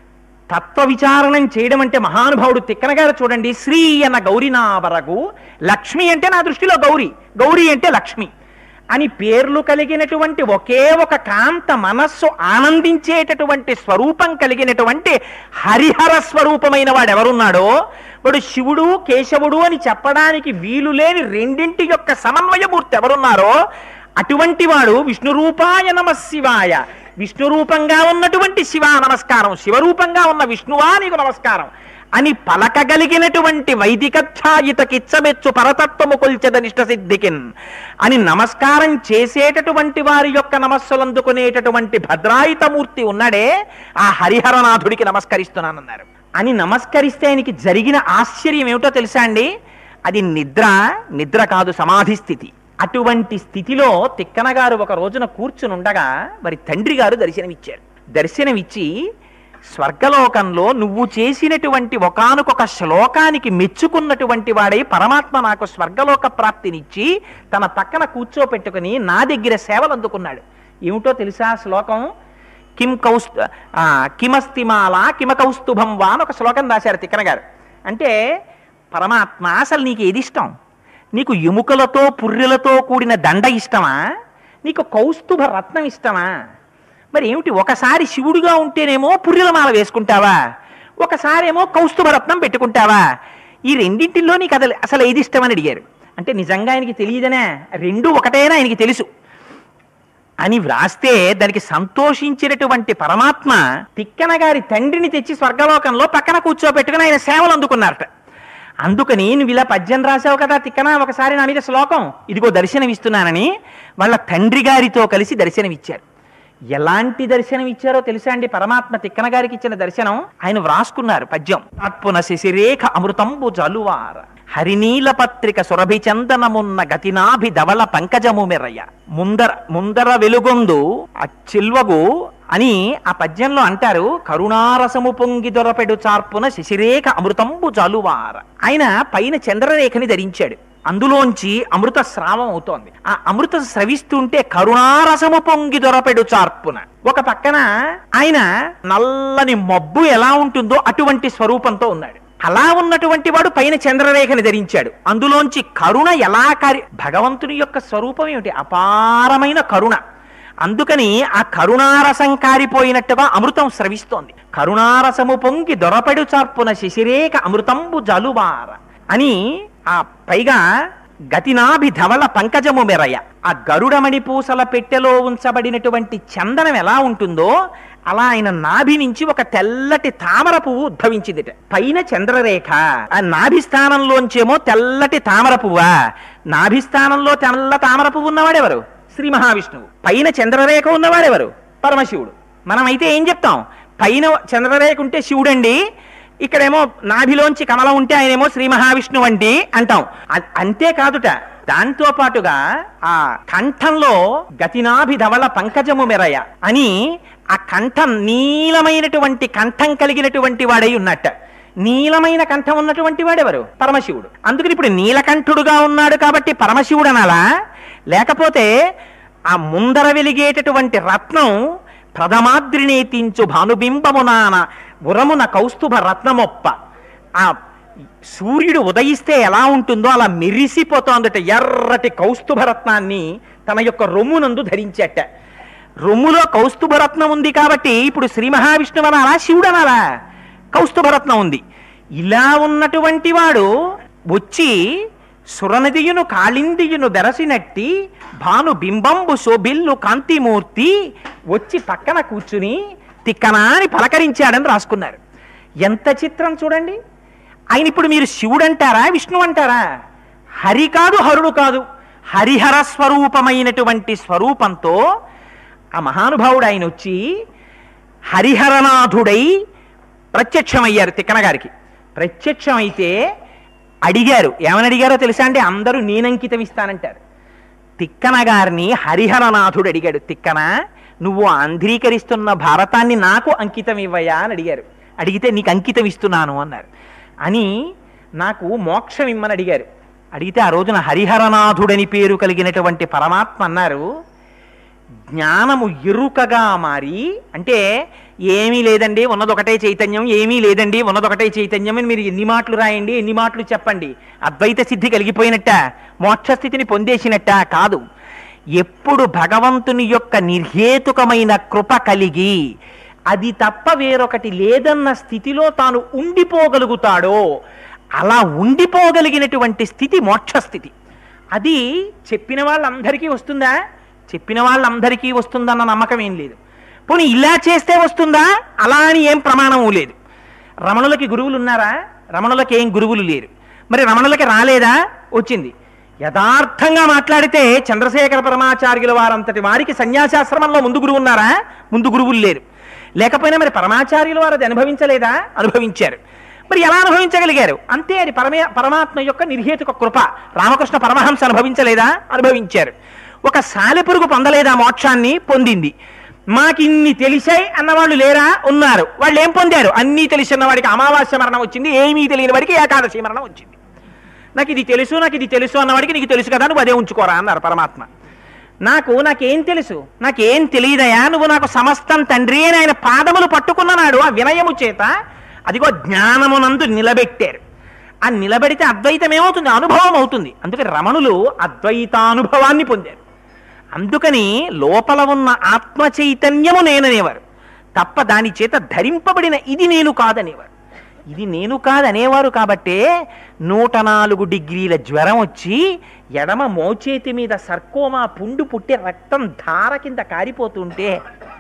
తత్వ విచారణం చేయడం అంటే మహానుభావుడు తిక్కన గారు చూడండి శ్రీ అన్న గౌరీనావరగు లక్ష్మి అంటే నా దృష్టిలో గౌరీ గౌరీ అంటే లక్ష్మి అని పేర్లు కలిగినటువంటి ఒకే ఒక కాంత మనస్సు ఆనందించేటటువంటి స్వరూపం కలిగినటువంటి హరిహర స్వరూపమైన వాడు ఎవరున్నాడో వాడు శివుడు కేశవుడు అని చెప్పడానికి వీలు లేని రెండింటి యొక్క సమన్వయమూర్తి ఎవరున్నారో అటువంటి వాడు విష్ణు రూపాయ నమ శివాయ విష్ణు రూపంగా ఉన్నటువంటి శివ నమస్కారం శివరూపంగా ఉన్న విష్ణువా నీకు నమస్కారం అని పలకగలిగినటువంటి వైదికధ్యాయిత కిచ్చమెచ్చు పరతత్వము కొల్చెద నిష్ట సిద్ధికిన్ అని నమస్కారం చేసేటటువంటి వారి యొక్క నమస్సులందుకునేటటువంటి భద్రాయుతమూర్తి ఉన్నాడే ఆ హరిహరనాథుడికి నమస్కరిస్తున్నానన్నారు అని నమస్కరిస్తే ఆయనకి జరిగిన ఆశ్చర్యం ఏమిటో తెలుసా అండి అది నిద్ర నిద్ర కాదు సమాధి స్థితి అటువంటి స్థితిలో తిక్కన గారు ఒక రోజున కూర్చుని ఉండగా మరి తండ్రి గారు దర్శనమిచ్చారు దర్శనమిచ్చి స్వర్గలోకంలో నువ్వు చేసినటువంటి ఒకానొక శ్లోకానికి మెచ్చుకున్నటువంటి వాడై పరమాత్మ నాకు స్వర్గలోక ప్రాప్తినిచ్చి తన పక్కన కూర్చోపెట్టుకుని నా దగ్గర సేవలు అందుకున్నాడు ఏమిటో తెలుసా ఆ శ్లోకం కిం కౌస్ ఆ, కిమస్తిమాల కిమ కౌస్తుభం వా అని ఒక శ్లోకం రాశారు తిక్కన గారు అంటే పరమాత్మ అసలు నీకు ఏది ఇష్టం నీకు ఎముకలతో పుర్రెలతో కూడిన దండ ఇష్టమా నీకు కౌస్తుభ రత్నం ఇష్టమా మరి ఏమిటి ఒకసారి శివుడిగా ఉంటేనేమో పుర్రెల మాల వేసుకుంటావా ఒకసారి ఏమో కౌస్తుభ రత్నం పెట్టుకుంటావా ఈ రెండింటిలో నీకు అసలు అసలు ఏది ఇష్టమని అడిగారు అంటే నిజంగా ఆయనకి తెలియదనే రెండు ఒకటేనా ఆయనకి తెలుసు అని వ్రాస్తే దానికి సంతోషించినటువంటి పరమాత్మ తిక్కన గారి తండ్రిని తెచ్చి స్వర్గలోకంలో పక్కన కూర్చోబెట్టుకుని ఆయన సేవలు అందుకున్నారట అందుకని నువ్వు ఇలా పద్యం రాసావు కదా తిక్కన ఒకసారి నా మీద శ్లోకం ఇదిగో దర్శనం ఇస్తున్నానని వాళ్ళ తండ్రి గారితో కలిసి దర్శనం ఇచ్చారు ఎలాంటి దర్శనం ఇచ్చారో తెలుసా అండి పరమాత్మ తిక్కన గారికి ఇచ్చిన దర్శనం ఆయన వ్రాసుకున్నారు పద్యం అత్పున శశిరేఖ అమృతంబు జలువార హరినీల పత్రిక సురభి చందనమున్న గతినాభి ధవళ పంకజము మెరయ్య ముందర ముందర వెలుగొందు ఆ చిల్వగు అని ఆ పద్యంలో అంటారు కరుణారసము పొంగి దొరపెడు చార్పున శశిరేఖ అమృతంబు జలువార ఆయన పైన చంద్రరేఖని ధరించాడు అందులోంచి అమృత స్రావం అవుతోంది ఆ అమృత స్రవిస్తుంటే కరుణారసము పొంగి దొరపెడు చార్పున ఒక పక్కన ఆయన నల్లని మబ్బు ఎలా ఉంటుందో అటువంటి స్వరూపంతో ఉన్నాడు అలా ఉన్నటువంటి వాడు పైన చంద్రరేఖని ధరించాడు అందులోంచి కరుణ ఎలా కారి భగవంతుని యొక్క స్వరూపం ఏమిటి అపారమైన కరుణ అందుకని ఆ కరుణారసం కారిపోయినట్టుగా అమృతం స్రవిస్తోంది కరుణారసము పొంగి దొరపెడు చార్పున శశిరేఖ అమృతంబు జలుబార అని ఆ పైగా గతినాభి ధవళ పంకజము మెరయ ఆ గరుడమణి పూసల పెట్టెలో ఉంచబడినటువంటి చందనం ఎలా ఉంటుందో అలా ఆయన నాభి నుంచి ఒక తెల్లటి తామర పువ్వు ఉద్భవించిందిట పైన చంద్రరేఖ ఆ నాభి స్థానంలోంచేమో తెల్లటి తామర పువ్వా నాభి స్థానంలో తెల్ల తామర పువ్వు ఉన్నవాడెవరు శ్రీ మహావిష్ణువు పైన చంద్రరేఖ ఉన్నవాడెవరు పరమశివుడు మనమైతే ఏం చెప్తాం పైన చంద్రరేఖ ఉంటే శివుడండి ఇక్కడేమో నాభిలోంచి కమలం ఉంటే ఆయనేమో శ్రీ మహావిష్ణువు అండి అంటాం అ- అంతేకాదుట దాంతో పాటుగా ఆ కంఠంలో గతినాభి ధవళ పంకజము మెరయ అని ఆ కంఠం నీలమైనటువంటి కంఠం కలిగినటువంటి వాడై ఉన్నట్ట నీలమైన కంఠం ఉన్నటువంటి వాడెవరు పరమశివుడు అందుకని ఇప్పుడు నీలకంఠుడుగా ఉన్నాడు కాబట్టి పరమశివుడు అనాలా లేకపోతే ఆ ముందర వెలిగేటటువంటి రత్నం ప్రథమాద్రినేతించు భానుబింబమునాన ఉరమున కౌస్తుభ రత్నమొప్ప ఆ సూర్యుడు ఉదయిస్తే ఎలా ఉంటుందో అలా మెరిసిపోతోందట ఎర్రటి కౌస్తుభ రత్నాన్ని తన యొక్క రొమ్మునందు ధరించట రొమ్ములో కౌస్తుభ రత్నం ఉంది కాబట్టి ఇప్పుడు శ్రీ మహావిష్ణువు అనాలా శివుడు అనాలా కౌస్తుభ రత్నం ఉంది ఇలా ఉన్నటువంటి వాడు వచ్చి సురనదియును కాళిందియును బెరసినట్టి భాను బింబంబు శోభిల్లు కాంతిమూర్తి వచ్చి పక్కన కూర్చుని తిక్కనా అని పలకరించాడని రాసుకున్నారు ఎంత చిత్రం చూడండి ఆయన ఇప్పుడు మీరు శివుడు అంటారా విష్ణు అంటారా హరి కాదు హరుడు కాదు హరిహర స్వరూపమైనటువంటి స్వరూపంతో ఆ మహానుభావుడు ఆయన వచ్చి హరిహరనాథుడై ప్రత్యక్షమయ్యారు తిక్కన గారికి ప్రత్యక్షమైతే అడిగారు ఏమని అడిగారో తెలుసా అంటే అందరూ నేనంకితం ఇస్తానంటారు తిక్కన గారిని హరిహరనాథుడు అడిగాడు తిక్కన నువ్వు ఆంధ్రీకరిస్తున్న భారతాన్ని నాకు అంకితం ఇవ్వయా అని అడిగారు అడిగితే నీకు అంకితం ఇస్తున్నాను అన్నారు అని నాకు మోక్షం ఇమ్మని అడిగారు అడిగితే ఆ రోజున హరిహరనాథుడని పేరు కలిగినటువంటి పరమాత్మ అన్నారు జ్ఞానము ఎరుకగా మారి అంటే ఏమీ లేదండి ఉన్నదొకటే చైతన్యం ఏమీ లేదండి ఉన్నదొకటే చైతన్యం అని మీరు ఎన్ని మాటలు రాయండి ఎన్ని మాటలు చెప్పండి అద్వైత సిద్ధి కలిగిపోయినట్ట మోక్షస్థితిని పొందేసినట్ట కాదు ఎప్పుడు భగవంతుని యొక్క నిర్హేతుకమైన కృప కలిగి అది తప్ప వేరొకటి లేదన్న స్థితిలో తాను ఉండిపోగలుగుతాడో అలా ఉండిపోగలిగినటువంటి స్థితి మోక్షస్థితి అది చెప్పిన వాళ్ళందరికీ వస్తుందా చెప్పిన వాళ్ళందరికీ వస్తుందన్న నమ్మకం ఏం లేదు పోనీ ఇలా చేస్తే వస్తుందా అలా అని ఏం ప్రమాణము లేదు రమణులకి గురువులు ఉన్నారా రమణులకి ఏం గురువులు లేరు మరి రమణులకి రాలేదా వచ్చింది యథార్థంగా మాట్లాడితే చంద్రశేఖర పరమాచార్యుల వారంతటి వారికి సన్యాసాశ్రమంలో ముందు గురువు ఉన్నారా ముందు గురువులు లేరు లేకపోయినా మరి పరమాచార్యుల వారు అది అనుభవించలేదా అనుభవించారు మరి ఎలా అనుభవించగలిగారు అంతే అది పరమే పరమాత్మ యొక్క నిర్హేతుక కృప రామకృష్ణ పరమహంస అనుభవించలేదా అనుభవించారు ఒక సాలెపురుగు పొందలేదా మోక్షాన్ని పొందింది మాకిన్ని తెలిసాయి అన్నవాళ్ళు లేరా ఉన్నారు వాళ్ళు ఏం పొందారు అన్నీ తెలిసిన వాడికి అమావాస్య మరణం వచ్చింది ఏమీ తెలియని వాడికి ఏకాదశి మరణం వచ్చింది నాకు ఇది తెలుసు నాకు ఇది తెలుసు అన్నవాడికి నీకు తెలుసు కదా నువ్వు అదే ఉంచుకోరా అన్నారు పరమాత్మ నాకు నాకేం తెలుసు నాకేం తెలియదయా నువ్వు నాకు సమస్తం తండ్రి అని ఆయన పాదములు పట్టుకున్ననాడు ఆ వినయము చేత అదిగో జ్ఞానమునందు నిలబెట్టారు ఆ నిలబెడితే అద్వైతం ఏమవుతుంది అనుభవం అవుతుంది అందుకని రమణులు అద్వైతానుభవాన్ని పొందారు అందుకని లోపల ఉన్న ఆత్మ చైతన్యము నేననేవారు తప్ప దాని చేత ధరింపబడిన ఇది నేను కాదనేవారు ఇది నేను కాదనేవారు కాబట్టే నూట నాలుగు డిగ్రీల జ్వరం వచ్చి ఎడమ మోచేతి మీద సర్కోమా పుండు పుట్టి రక్తం ధార కింద కారిపోతుంటే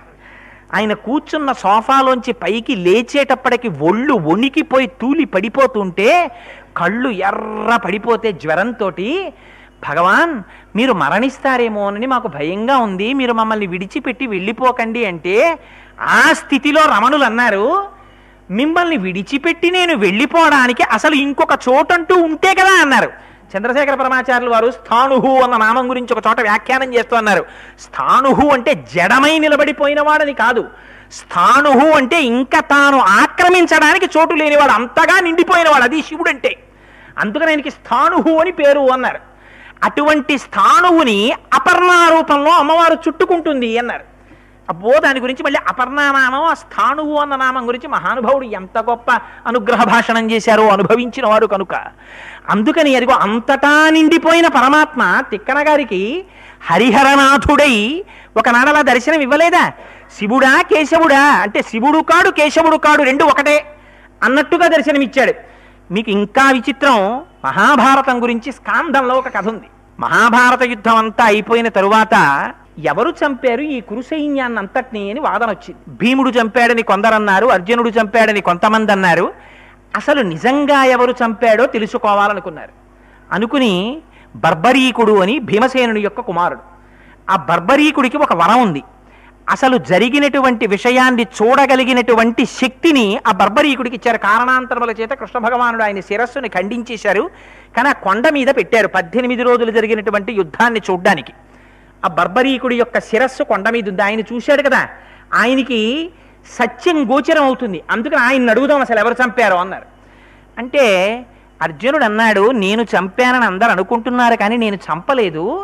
ఆయన కూర్చున్న సోఫాలోంచి పైకి లేచేటప్పటికి ఒళ్ళు వణికిపోయి తూలి పడిపోతుంటే కళ్ళు ఎర్ర పడిపోతే జ్వరంతోటి భగవాన్ మీరు మరణిస్తారేమోనని మాకు భయంగా ఉంది మీరు మమ్మల్ని విడిచిపెట్టి వెళ్ళిపోకండి అంటే ఆ స్థితిలో రమణులు అన్నారు మిమ్మల్ని విడిచిపెట్టి నేను వెళ్ళిపోవడానికి అసలు ఇంకొక చోటంటూ ఉంటే కదా అన్నారు చంద్రశేఖర పరమాచార్యులు వారు స్థాణుహు అన్న నామం గురించి ఒక చోట వ్యాఖ్యానం చేస్తూ అన్నారు స్థాణుహు అంటే జడమై నిలబడిపోయిన వాడని కాదు స్థాణుహు అంటే ఇంకా తాను ఆక్రమించడానికి చోటు లేనివాడు అంతగా నిండిపోయినవాడు అది శివుడు అంటే అందుకని ఆయనకి స్థాణుహు అని పేరు అన్నారు అటువంటి స్థాణువుని అపర్ణారూపంలో అమ్మవారు చుట్టుకుంటుంది అన్నారు అబ్బో దాని గురించి మళ్ళీ అపర్ణానామం ఆ స్థాణువు అన్న నామం గురించి మహానుభావుడు ఎంత గొప్ప అనుగ్రహ భాషణం చేశారో అనుభవించిన వాడు కనుక అందుకని అదిగో అంతటా నిండిపోయిన పరమాత్మ తిక్కన గారికి హరిహరనాథుడై ఒకనాడలా దర్శనం ఇవ్వలేదా శివుడా కేశవుడా అంటే శివుడు కాడు కేశవుడు కాడు రెండు ఒకటే అన్నట్టుగా దర్శనమిచ్చాడు మీకు ఇంకా విచిత్రం మహాభారతం గురించి స్కాందంలో ఒక కథ ఉంది మహాభారత యుద్ధం అంతా అయిపోయిన తరువాత ఎవరు చంపారు ఈ కురు సైన్యాన్ని అంతటిని అని వాదన వచ్చింది భీముడు చంపాడని కొందరన్నారు అర్జునుడు చంపాడని కొంతమంది అన్నారు అసలు నిజంగా ఎవరు చంపాడో తెలుసుకోవాలనుకున్నారు అనుకుని బర్బరీకుడు అని భీమసేనుని యొక్క కుమారుడు ఆ బర్బరీకుడికి ఒక వరం ఉంది అసలు జరిగినటువంటి విషయాన్ని చూడగలిగినటువంటి శక్తిని ఆ బర్బరీకుడికి ఇచ్చారు కారణాంతరముల చేత కృష్ణ భగవానుడు ఆయన శిరస్సుని ఖండించేశారు కానీ ఆ కొండ మీద పెట్టారు పద్దెనిమిది రోజులు జరిగినటువంటి యుద్ధాన్ని చూడ్డానికి ఆ బర్బరీకుడి యొక్క శిరస్సు కొండ మీద ఉంది ఆయన చూశాడు కదా ఆయనకి సత్యం గోచరం అవుతుంది అందుకని ఆయన అడుగుదాం అసలు ఎవరు చంపారో అన్నారు అంటే అర్జునుడు అన్నాడు నేను చంపానని అందరు అనుకుంటున్నారు కానీ నేను చంపలేదు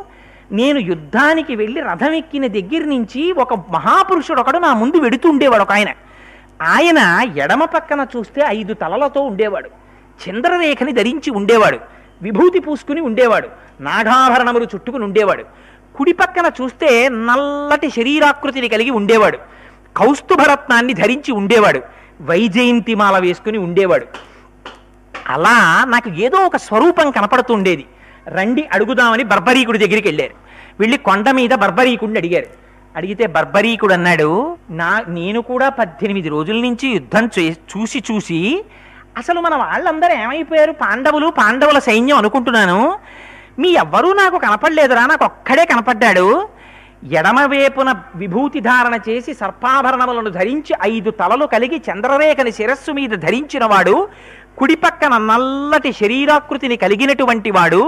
నేను యుద్ధానికి వెళ్ళి రథం ఎక్కిన దగ్గర నుంచి ఒక మహాపురుషుడు ఒకడు నా ముందు వెడుతూ ఉండేవాడు ఒక ఆయన ఆయన ఎడమ పక్కన చూస్తే ఐదు తలలతో ఉండేవాడు చంద్రరేఖని ధరించి ఉండేవాడు విభూతి పూసుకుని ఉండేవాడు నాగాభరణములు చుట్టుకుని ఉండేవాడు కుడి పక్కన చూస్తే నల్లటి శరీరాకృతిని కలిగి ఉండేవాడు కౌస్తుభరత్నాన్ని ధరించి ఉండేవాడు వైజయంతిమాల వేసుకుని ఉండేవాడు అలా నాకు ఏదో ఒక స్వరూపం కనపడుతుండేది రండి అడుగుదామని బర్బరీకుడి దగ్గరికి వెళ్ళారు వెళ్ళి కొండ మీద బర్బరీకుడిని అడిగారు అడిగితే బర్బరీకుడు అన్నాడు నా నేను కూడా పద్దెనిమిది రోజుల నుంచి యుద్ధం చే- చూసి చూసి అసలు మన వాళ్ళందరూ ఏమైపోయారు పాండవులు పాండవుల సైన్యం అనుకుంటున్నాను మీ ఎవ్వరూ నాకు కనపడలేదురా నాకు ఒక్కడే కనపడ్డాడు ఎడమవేపున విభూతి ధారణ చేసి సర్పాభరణములను ధరించి ఐదు తలలు కలిగి చంద్రరేఖని శిరస్సు మీద ధరించిన వాడు కుడి పక్కన నల్లటి శరీరాకృతిని కలిగినటువంటి వాడు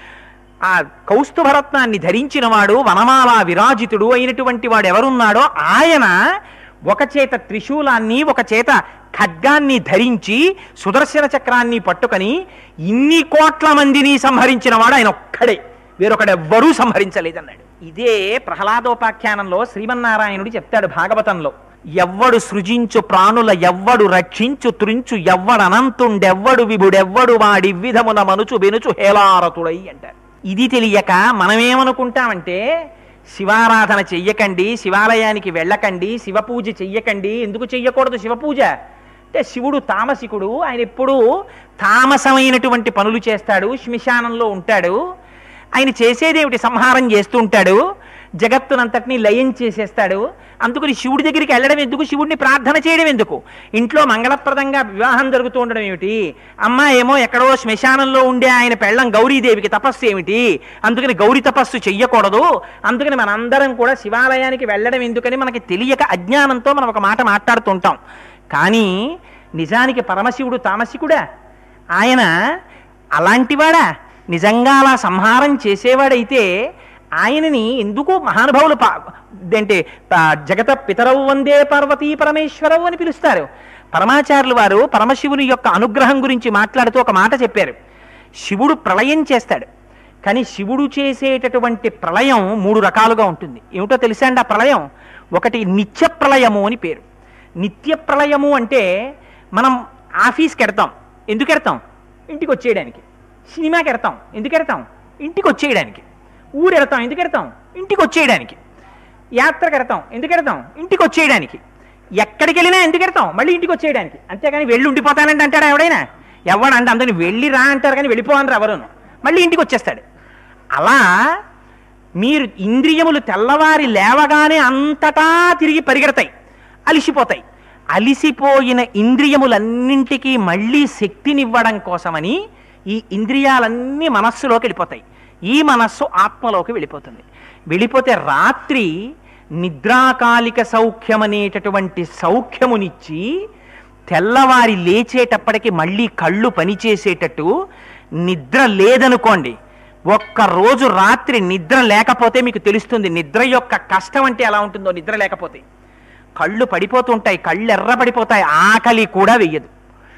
ఆ కౌస్తుభరత్నాన్ని ధరించిన వాడు వనమాల విరాజితుడు అయినటువంటి వాడు ఎవరున్నాడో ఆయన ఒక చేత త్రిశూలాన్ని ఒక చేత ఖడ్గాన్ని ధరించి సుదర్శన చక్రాన్ని పట్టుకొని ఇన్ని కోట్ల మందిని సంహరించిన వాడు ఆయన ఒక్కడే వేరొకడెవ్వరూ సంహరించలేదన్నాడు ఇదే ప్రహ్లాదోపాఖ్యానంలో శ్రీమన్నారాయణుడు చెప్తాడు భాగవతంలో ఎవ్వడు సృజించు ప్రాణుల ఎవ్వడు రక్షించు త్రుంచు ఎవ్వడనంతుండెవ్వడు విభుడెవ్వడు వాడి విధమున మనుచు బెనుచు హేలారతుడై అంటారు ఇది తెలియక మనమేమనుకుంటామంటే శివారాధన చెయ్యకండి శివాలయానికి వెళ్ళకండి శివ పూజ చెయ్యకండి ఎందుకు చెయ్యకూడదు శివ పూజ అంటే శివుడు తామసికుడు ఆయన ఎప్పుడూ తామసమైనటువంటి పనులు చేస్తాడు శ్మశానంలో ఉంటాడు ఆయన చేసేదేమిటి సంహారం చేస్తూ ఉంటాడు జగత్తునంతటిని లయం చేసేస్తాడు అందుకని శివుడి దగ్గరికి వెళ్ళడం ఎందుకు శివుడిని ప్రార్థన చేయడం ఎందుకు ఇంట్లో మంగళప్రదంగా వివాహం జరుగుతూ ఉండడం ఏమిటి అమ్మ ఏమో ఎక్కడో శ్మశానంలో ఉండే ఆయన పెళ్ళం గౌరీదేవికి తపస్సు ఏమిటి అందుకని గౌరీ తపస్సు చెయ్యకూడదు అందుకని మనందరం కూడా శివాలయానికి వెళ్ళడం ఎందుకని మనకి తెలియక అజ్ఞానంతో మనం ఒక మాట మాట్లాడుతుంటాం కానీ నిజానికి పరమశివుడు తామసికుడా ఆయన అలాంటివాడా నిజంగా అలా సంహారం చేసేవాడైతే ఆయనని ఎందుకు మహానుభావులు పా అంటే పా- జగత పితరవు వందే పార్వతీ పరమేశ్వరవు అని పిలుస్తారు పరమాచార్యులు వారు పరమశివుని యొక్క అనుగ్రహం గురించి మాట్లాడుతూ ఒక మాట చెప్పారు శివుడు ప్రళయం చేస్తాడు కానీ శివుడు చేసేటటువంటి ప్రళయం మూడు రకాలుగా ఉంటుంది ఏమిటో తెలుసా అండి ఆ ప్రళయం ఒకటి నిత్య ప్రళయము అని పేరు నిత్య ప్రళయము అంటే మనం ఆఫీస్కి ఎడతాం ఎందుకు ఎడతాం ఇంటికి వచ్చేయడానికి సినిమాకి ఎడతాం ఎందుకు ఎడతాం ఇంటికి వచ్చేయడానికి ఊరు ఎడతాం ఎందుకు ఎడతాం ఇంటికి వచ్చేయడానికి యాత్రకు ఎడతాం ఎందుకు ఎడతాం ఇంటికి వచ్చేయడానికి ఎక్కడికి వెళ్ళినా ఎందుకు ఎడతాం మళ్ళీ ఇంటికి వచ్చేయడానికి అంతేగాని వెళ్ళి ఉండిపోతానంటే అంటాడా ఎవడైనా ఎవడంటే అందరిని వెళ్ళి రా అంటారు కానీ వెళ్ళిపోవనరు ఎవరును మళ్ళీ ఇంటికి వచ్చేస్తాడు అలా మీరు ఇంద్రియములు తెల్లవారి లేవగానే అంతటా తిరిగి పరిగెడతాయి అలిసిపోతాయి అలిసిపోయిన ఇంద్రియములన్నింటికీ మళ్ళీ శక్తినివ్వడం కోసమని ఈ ఇంద్రియాలన్నీ మనస్సులోకి వెళ్ళిపోతాయి ఈ మనస్సు ఆత్మలోకి వెళ్ళిపోతుంది వెళ్ళిపోతే రాత్రి నిద్రాకాలిక సౌఖ్యం అనేటటువంటి సౌఖ్యమునిచ్చి తెల్లవారి లేచేటప్పటికి మళ్ళీ కళ్ళు పనిచేసేటట్టు నిద్ర లేదనుకోండి ఒక్క రోజు రాత్రి నిద్ర లేకపోతే మీకు తెలుస్తుంది నిద్ర యొక్క కష్టం అంటే ఎలా ఉంటుందో నిద్ర లేకపోతే కళ్ళు పడిపోతుంటాయి కళ్ళు ఎర్రపడిపోతాయి ఆకలి కూడా వెయ్యదు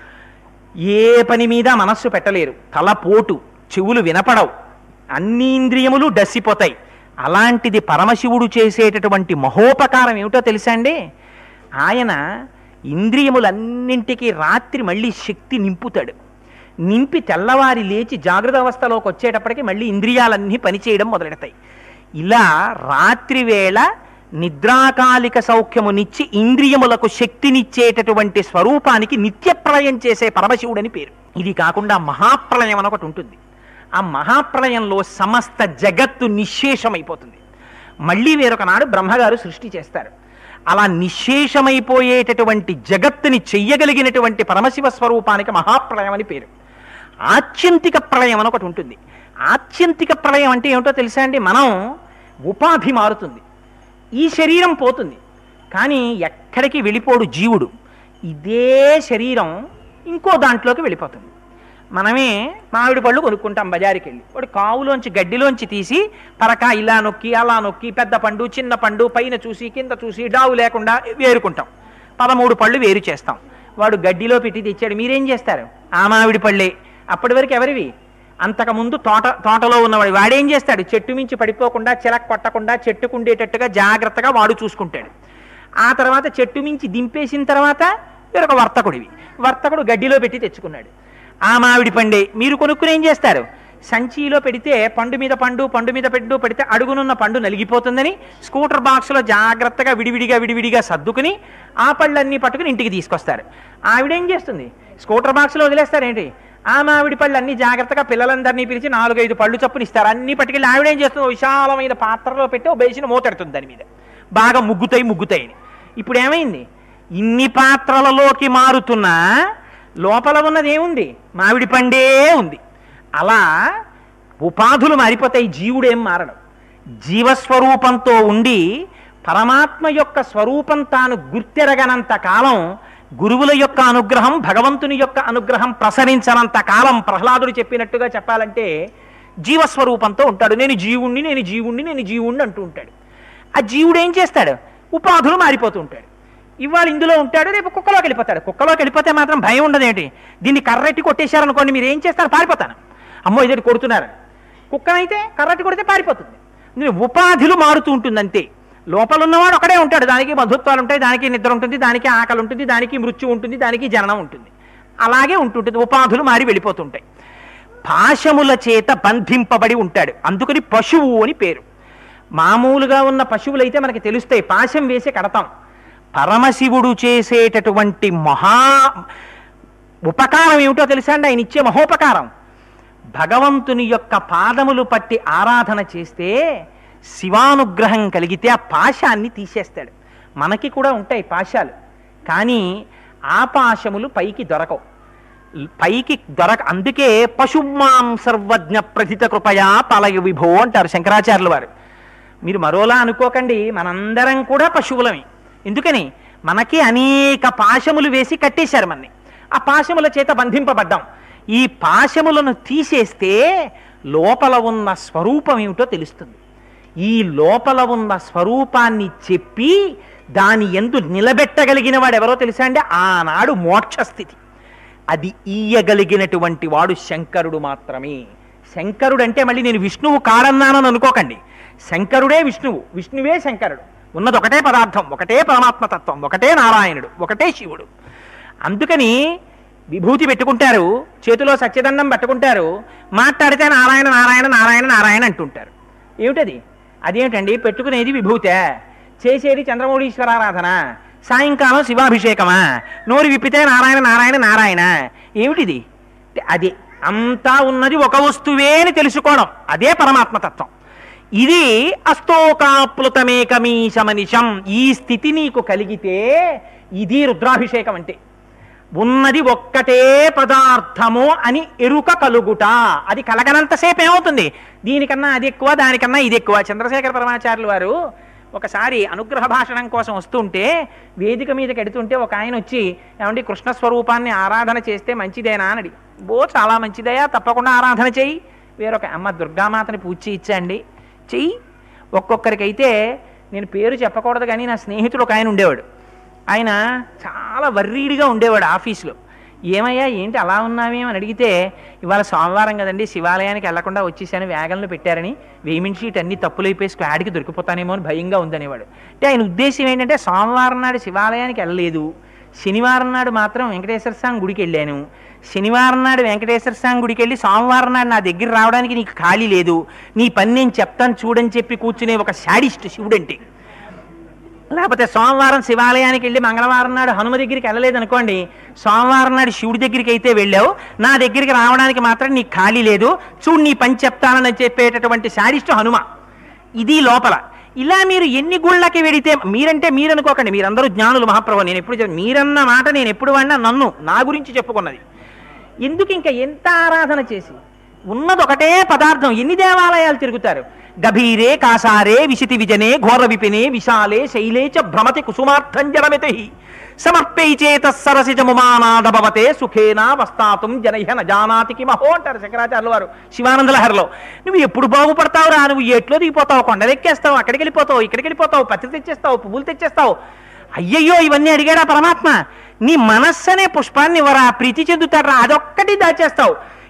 ఏ పని మీద మనస్సు పెట్టలేరు తలపోటు చెవులు వినపడవు అన్ని ఇంద్రియములు డస్సిపోతాయి అలాంటిది పరమశివుడు చేసేటటువంటి మహోపకారం ఏమిటో తెలుసా అండి ఆయన ఇంద్రియములన్నింటికీ రాత్రి మళ్ళీ శక్తి నింపుతాడు నింపి తెల్లవారి లేచి జాగ్రత్త అవస్థలోకి వచ్చేటప్పటికి మళ్ళీ ఇంద్రియాలన్నీ పనిచేయడం మొదలెడతాయి ఇలా రాత్రి వేళ నిద్రాకాలిక సౌఖ్యమునిచ్చి ఇంద్రియములకు శక్తినిచ్చేటటువంటి స్వరూపానికి నిత్య ప్రళయం చేసే పరమశివుడని పేరు ఇది కాకుండా మహాప్రళయం అని ఒకటి ఉంటుంది ఆ మహాప్రళయంలో సమస్త జగత్తు నిశ్శేషమైపోతుంది మళ్ళీ వేరొక నాడు బ్రహ్మగారు సృష్టి చేస్తారు అలా నిశ్శేషమైపోయేటటువంటి జగత్తుని చెయ్యగలిగినటువంటి పరమశివ స్వరూపానికి మహాప్రళయం అని పేరు ఆత్యంతిక ప్రళయం అని ఒకటి ఉంటుంది ఆత్యంతిక ప్రళయం అంటే ఏమిటో తెలుసా అండి మనం ఉపాధి మారుతుంది ఈ శరీరం పోతుంది కానీ ఎక్కడికి వెళ్ళిపోడు జీవుడు ఇదే శరీరం ఇంకో దాంట్లోకి వెళ్ళిపోతుంది మనమే మామిడి పళ్ళు కొనుక్కుంటాం బజారుకి వెళ్ళి వాడు కావులోంచి గడ్డిలోంచి తీసి పరక ఇలా నొక్కి అలా నొక్కి పెద్ద పండు చిన్న పండు పైన చూసి కింద చూసి డావు లేకుండా వేరుకుంటాం పదమూడు పళ్ళు వేరు చేస్తాం వాడు గడ్డిలో పెట్టి తెచ్చాడు మీరేం చేస్తారు ఆ మామిడి పళ్ళే అప్పటి వరకు ఎవరివి అంతకుముందు తోట తోటలో ఉన్నవాడు వాడేం చేస్తాడు చెట్టు మించి పడిపోకుండా చిలక కొట్టకుండా చెట్టుకుండేటట్టుగా జాగ్రత్తగా వాడు చూసుకుంటాడు ఆ తర్వాత చెట్టు మించి దింపేసిన తర్వాత వేరొక వర్తకుడివి వర్తకుడు గడ్డిలో పెట్టి తెచ్చుకున్నాడు ఆ మామిడి పండే మీరు కొనుక్కుని ఏం చేస్తారు సంచిలో పెడితే పండు మీద పండు పండు మీద పెట్టు పెడితే అడుగునున్న పండు నలిగిపోతుందని స్కూటర్ బాక్స్లో జాగ్రత్తగా విడివిడిగా విడివిడిగా సర్దుకుని ఆ పళ్ళన్నీ పట్టుకుని ఇంటికి తీసుకొస్తారు ఆవిడేం చేస్తుంది స్కూటర్ బాక్స్లో వదిలేస్తారేంటి ఆ మామిడి పళ్ళు అన్ని జాగ్రత్తగా పిల్లలందరినీ పిలిచి నాలుగైదు పళ్ళు చొప్పున ఇస్తారు అన్ని పట్టుకెళ్ళి ఆవిడేం చేస్తుంది ఓ విశాలమైన పాత్రలో పెట్టి ఓ బేసిన మూతెడుతుంది దాని మీద బాగా ముగ్గుతాయి ముగ్గుతాయని ఇప్పుడు ఏమైంది ఇన్ని పాత్రలలోకి మారుతున్నా లోపల ఉన్నది ఏముంది మామిడి పండే ఉంది అలా ఉపాధులు మారిపోతాయి జీవుడేం మారడం జీవస్వరూపంతో ఉండి పరమాత్మ యొక్క స్వరూపం తాను గుర్తెరగనంత కాలం గురువుల యొక్క అనుగ్రహం భగవంతుని యొక్క అనుగ్రహం ప్రసరించనంత కాలం ప్రహ్లాదుడు చెప్పినట్టుగా చెప్పాలంటే జీవస్వరూపంతో ఉంటాడు నేను జీవుణ్ణి నేను జీవుణ్ణి నేను జీవుణ్ణి అంటూ ఉంటాడు ఆ జీవుడు ఏం చేస్తాడు ఉపాధులు మారిపోతూ ఉంటాడు ఇవాళ ఇందులో ఉంటాడు రేపు కుక్కలోకి వెళ్ళిపోతాడు కుక్కలోకి వెళ్ళిపోతే మాత్రం భయం ఉండదేంటి దీన్ని కర్రెట్టి కొట్టేశారనుకోండి మీరు ఏం చేస్తారు పారిపోతాను అమ్మో ఇదేంటి కొడుతున్నారు కుక్కనైతే కర్రట్టి కొడితే పారిపోతుంది నేను ఉపాధులు మారుతూ ఉంటుంది అంతే లోపల ఉన్నవాడు ఒకడే ఉంటాడు దానికి బంధుత్వాలు ఉంటాయి దానికి నిద్ర ఉంటుంది దానికి ఆకలి ఉంటుంది దానికి మృత్యు ఉంటుంది దానికి జననం ఉంటుంది అలాగే ఉంటుంటుంది ఉపాధులు మారి వెళ్ళిపోతుంటాయి పాశముల చేత బంధింపబడి ఉంటాడు అందుకని పశువు అని పేరు మామూలుగా ఉన్న పశువులైతే మనకి తెలుస్తాయి పాశం వేసి కడతాం పరమశివుడు చేసేటటువంటి మహా ఉపకారం ఏమిటో తెలుసా అండి ఆయన ఇచ్చే మహోపకారం భగవంతుని యొక్క పాదములు పట్టి ఆరాధన చేస్తే శివానుగ్రహం కలిగితే ఆ పాశాన్ని తీసేస్తాడు మనకి కూడా ఉంటాయి పాశాలు కానీ ఆ పాశములు పైకి దొరకవు పైకి దొరక అందుకే పశుమాం సర్వజ్ఞ ప్రథిత కృపయా పలయ విభో అంటారు శంకరాచార్యుల వారు మీరు మరోలా అనుకోకండి మనందరం కూడా పశువులమే ఎందుకని మనకి అనేక పాశములు వేసి కట్టేశారు మనని ఆ పాశముల చేత బంధింపబడ్డాం ఈ పాశములను తీసేస్తే లోపల ఉన్న స్వరూపం ఏమిటో తెలుస్తుంది ఈ లోపల ఉన్న స్వరూపాన్ని చెప్పి దాని ఎందు నిలబెట్టగలిగిన వాడు ఎవరో తెలుసా అండి ఆనాడు మోక్షస్థితి అది ఈయగలిగినటువంటి వాడు శంకరుడు మాత్రమే శంకరుడు అంటే మళ్ళీ నేను విష్ణువు కాడన్నానని అనుకోకండి శంకరుడే విష్ణువు విష్ణువే శంకరుడు ఉన్నది ఒకటే పదార్థం ఒకటే పరమాత్మతత్వం ఒకటే నారాయణుడు ఒకటే శివుడు అందుకని విభూతి పెట్టుకుంటారు చేతిలో సత్యదండం పట్టుకుంటారు మాట్లాడితే నారాయణ నారాయణ నారాయణ నారాయణ అంటుంటారు ఏమిటది అదేమిటండి పెట్టుకునేది విభూతే చేసేది చంద్రమౌళీశ్వరారాధన సాయంకాలం శివాభిషేకమా నోరు విప్పితే నారాయణ నారాయణ నారాయణ ఏమిటిది అది అంతా ఉన్నది ఒక వస్తువే అని తెలుసుకోవడం అదే పరమాత్మతత్వం ఇది అస్తోకాప్లుతమేకమీశమనిషం ఈ స్థితి నీకు కలిగితే ఇది రుద్రాభిషేకం అంటే ఉన్నది ఒక్కటే పదార్థము అని ఎరుక కలుగుట అది కలగనంతసేపు ఏమవుతుంది దీనికన్నా అది ఎక్కువ దానికన్నా ఇది ఎక్కువ చంద్రశేఖర పరమాచార్యులు వారు ఒకసారి అనుగ్రహ భాషణం కోసం వస్తుంటే వేదిక మీదకి ఎడుతుంటే ఒక ఆయన వచ్చి ఏమండి కృష్ణ స్వరూపాన్ని ఆరాధన చేస్తే మంచిదేనా అని అడిగి బో చాలా మంచిదయా తప్పకుండా ఆరాధన చెయ్యి వేరొక అమ్మ దుర్గామాతని పూజ చేయించండి చెయ్యి ఒక్కొక్కరికైతే నేను పేరు చెప్పకూడదు కానీ నా స్నేహితుడు ఒక ఆయన ఉండేవాడు ఆయన చాలా వర్రీడిగా ఉండేవాడు ఆఫీస్లో ఏమయ్యా ఏంటి అలా ఉన్నావేమో అని అడిగితే ఇవాళ సోమవారం కదండి శివాలయానికి వెళ్లకుండా వచ్చేసాను వేగంలో పెట్టారని వేమిన్ షీట్ అన్ని తప్పులైపోయి స్క్వాడ్కి దొరికిపోతానేమో అని భయంగా ఉందనేవాడు అంటే ఆయన ఉద్దేశం ఏంటంటే సోమవారం నాడు శివాలయానికి వెళ్ళలేదు శనివారం నాడు మాత్రం వెంకటేశ్వర స్వామి గుడికి వెళ్ళాను శనివారం నాడు వెంకటేశ్వర స్వామి గుడికి వెళ్ళి సోమవారం నాడు నా దగ్గర రావడానికి నీకు ఖాళీ లేదు నీ పని నేను చెప్తాను చూడని చెప్పి కూర్చునే ఒక శాడిస్ట్ శివుడంటే లేకపోతే సోమవారం శివాలయానికి వెళ్ళి మంగళవారం నాడు హనుమ దగ్గరికి వెళ్ళలేదు అనుకోండి సోమవారం నాడు శివుడి దగ్గరికి అయితే వెళ్ళావు నా దగ్గరికి రావడానికి మాత్రం నీకు ఖాళీ లేదు చూడు నీ పని చెప్తానని చెప్పేటటువంటి శాడిస్టు హనుమ ఇది లోపల ఇలా మీరు ఎన్ని గుళ్ళకి వెడితే మీరంటే మీరు అనుకోకండి మీరందరూ జ్ఞానులు మహాప్రభు నేను ఎప్పుడు చెప్ప- మీరన్న మాట నేను ఎప్పుడు వాడినా నన్ను నా గురించి చెప్పుకున్నది ఎందుకు ఇంకా ఎంత ఆరాధన చేసి ఉన్నది ఒకటే పదార్థం ఎన్ని దేవాలయాలు తిరుగుతారు గభీరే కాసారే విశితి విజనే ఘోర విపినే విశాలే శైలే చ భ్రమతి కుసుమార్థం జనమితి సమర్పై చేత సరసిజముమానాదభవతే సుఖేనా వస్తాతుం జనహ నజానాతికి మహో అంటారు శంకరాచార్యుల వారు శివానంద లహరిలో నువ్వు ఎప్పుడు బాగుపడతావు రా నువ్వు ఎట్లో దిగిపోతావు కొండలెక్కేస్తావు అక్కడికి వెళ్ళిపోతావు ఇక్కడికి వెళ్ళిపోతావు పత్తి తెచ్చేస్తావు పువ్వులు తెచ్చేస్తావు అయ్యయ్యో ఇవన్నీ అడిగాడా పరమాత్మ నీ మనస్సనే పుష్పాన్ని ఇవ్వరా ప్రీతి చెందుతాడరా అదొక్కటి దాచేస్తావు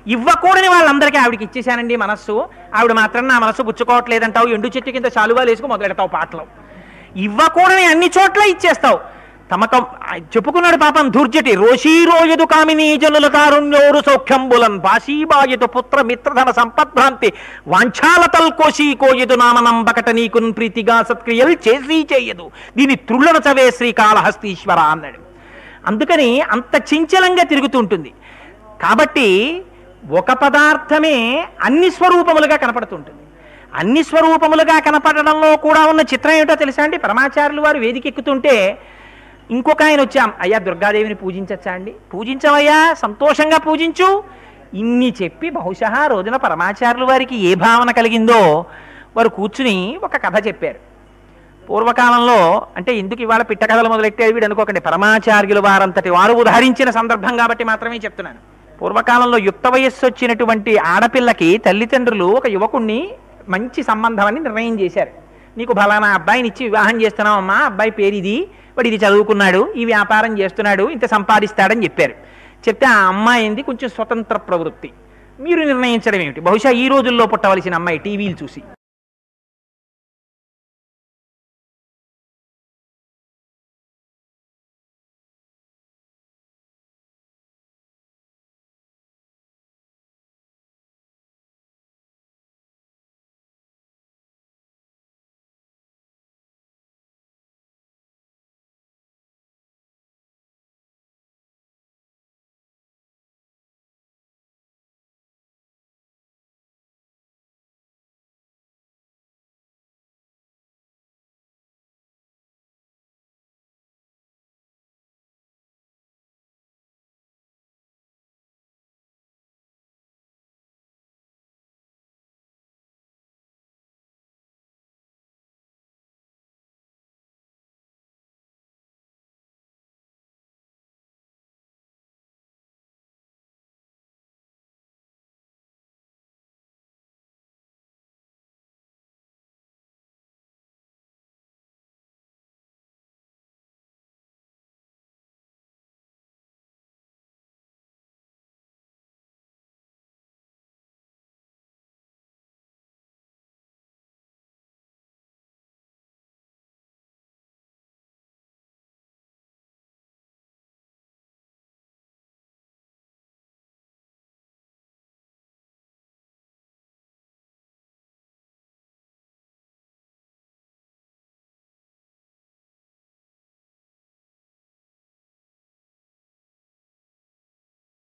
ఇవ్వకూడని వాళ్ళందరికీ ఆవిడకి ఇచ్చేశానండి మనస్సు ఆవిడ మాత్రం నా మనస్సు పుచ్చుకోవట్లేదంటావు ఎండు చెట్టు కింద చాలువాలు వేసుకు మొదలెడతావు పాటలు ఇవ్వకూడని అన్ని చోట్ల ఇచ్చేస్తావు తమకం ఆ చెప్పుకున్నాడు పాపం దుర్జటి రోషీరోయదు కామినీ జనుల కారుణ్యోరు సౌఖ్యంబులన్ భాషీబాయదు పుత్ర మిత్రధన సంపద్భ్రాంతి వాంఛాలతల్ కోశీ కోయదు నామనంబకట నీకున్ ప్రీతిగా సత్క్రియలు చేసి చేయదు దీని త్రుళ్ళన చవే శ్రీకాళహస్తీశ్వర అన్నాడు అందుకని అంత చించలంగా తిరుగుతుంటుంది కాబట్టి ఒక పదార్థమే అన్ని స్వరూపములుగా కనపడుతుంటుంది అన్ని స్వరూపములుగా కనపడడంలో కూడా ఉన్న చిత్రం ఏమిటో తెలుసా అండి పరమాచార్యులు వారు వేదిక ఎక్కుతుంటే ఇంకొక ఆయన వచ్చాం అయ్యా దుర్గాదేవిని పూజించచ్చా అండి పూజించవయ్యా సంతోషంగా పూజించు ఇన్ని చెప్పి బహుశా ఆ రోజున పరమాచార్యుల వారికి ఏ భావన కలిగిందో వారు కూర్చుని ఒక కథ చెప్పారు పూర్వకాలంలో అంటే ఎందుకు ఇవాళ పిట్ట కథలు మొదలెట్టే వీడు అనుకోకండి పరమాచార్యుల వారంతటి వారు ఉదహరించిన సందర్భం కాబట్టి మాత్రమే చెప్తున్నాను పూర్వకాలంలో యుక్త వయస్సు వచ్చినటువంటి ఆడపిల్లకి తల్లిదండ్రులు ఒక యువకుణ్ణి మంచి సంబంధం అని నిర్ణయం చేశారు నీకు ఫలానా అబ్బాయిని ఇచ్చి వివాహం చేస్తున్నావమ్మా అబ్బాయి పేరు ఇది వాడు ఇది చదువుకున్నాడు ఈ వ్యాపారం చేస్తున్నాడు ఇంత సంపాదిస్తాడని చెప్పారు చెప్తే ఆ అమ్మాయింది కొంచెం స్వతంత్ర ప్రవృత్తి మీరు నిర్ణయించడం ఏమిటి బహుశా ఈ రోజుల్లో పుట్టవలసిన అమ్మాయి టీవీలు చూసి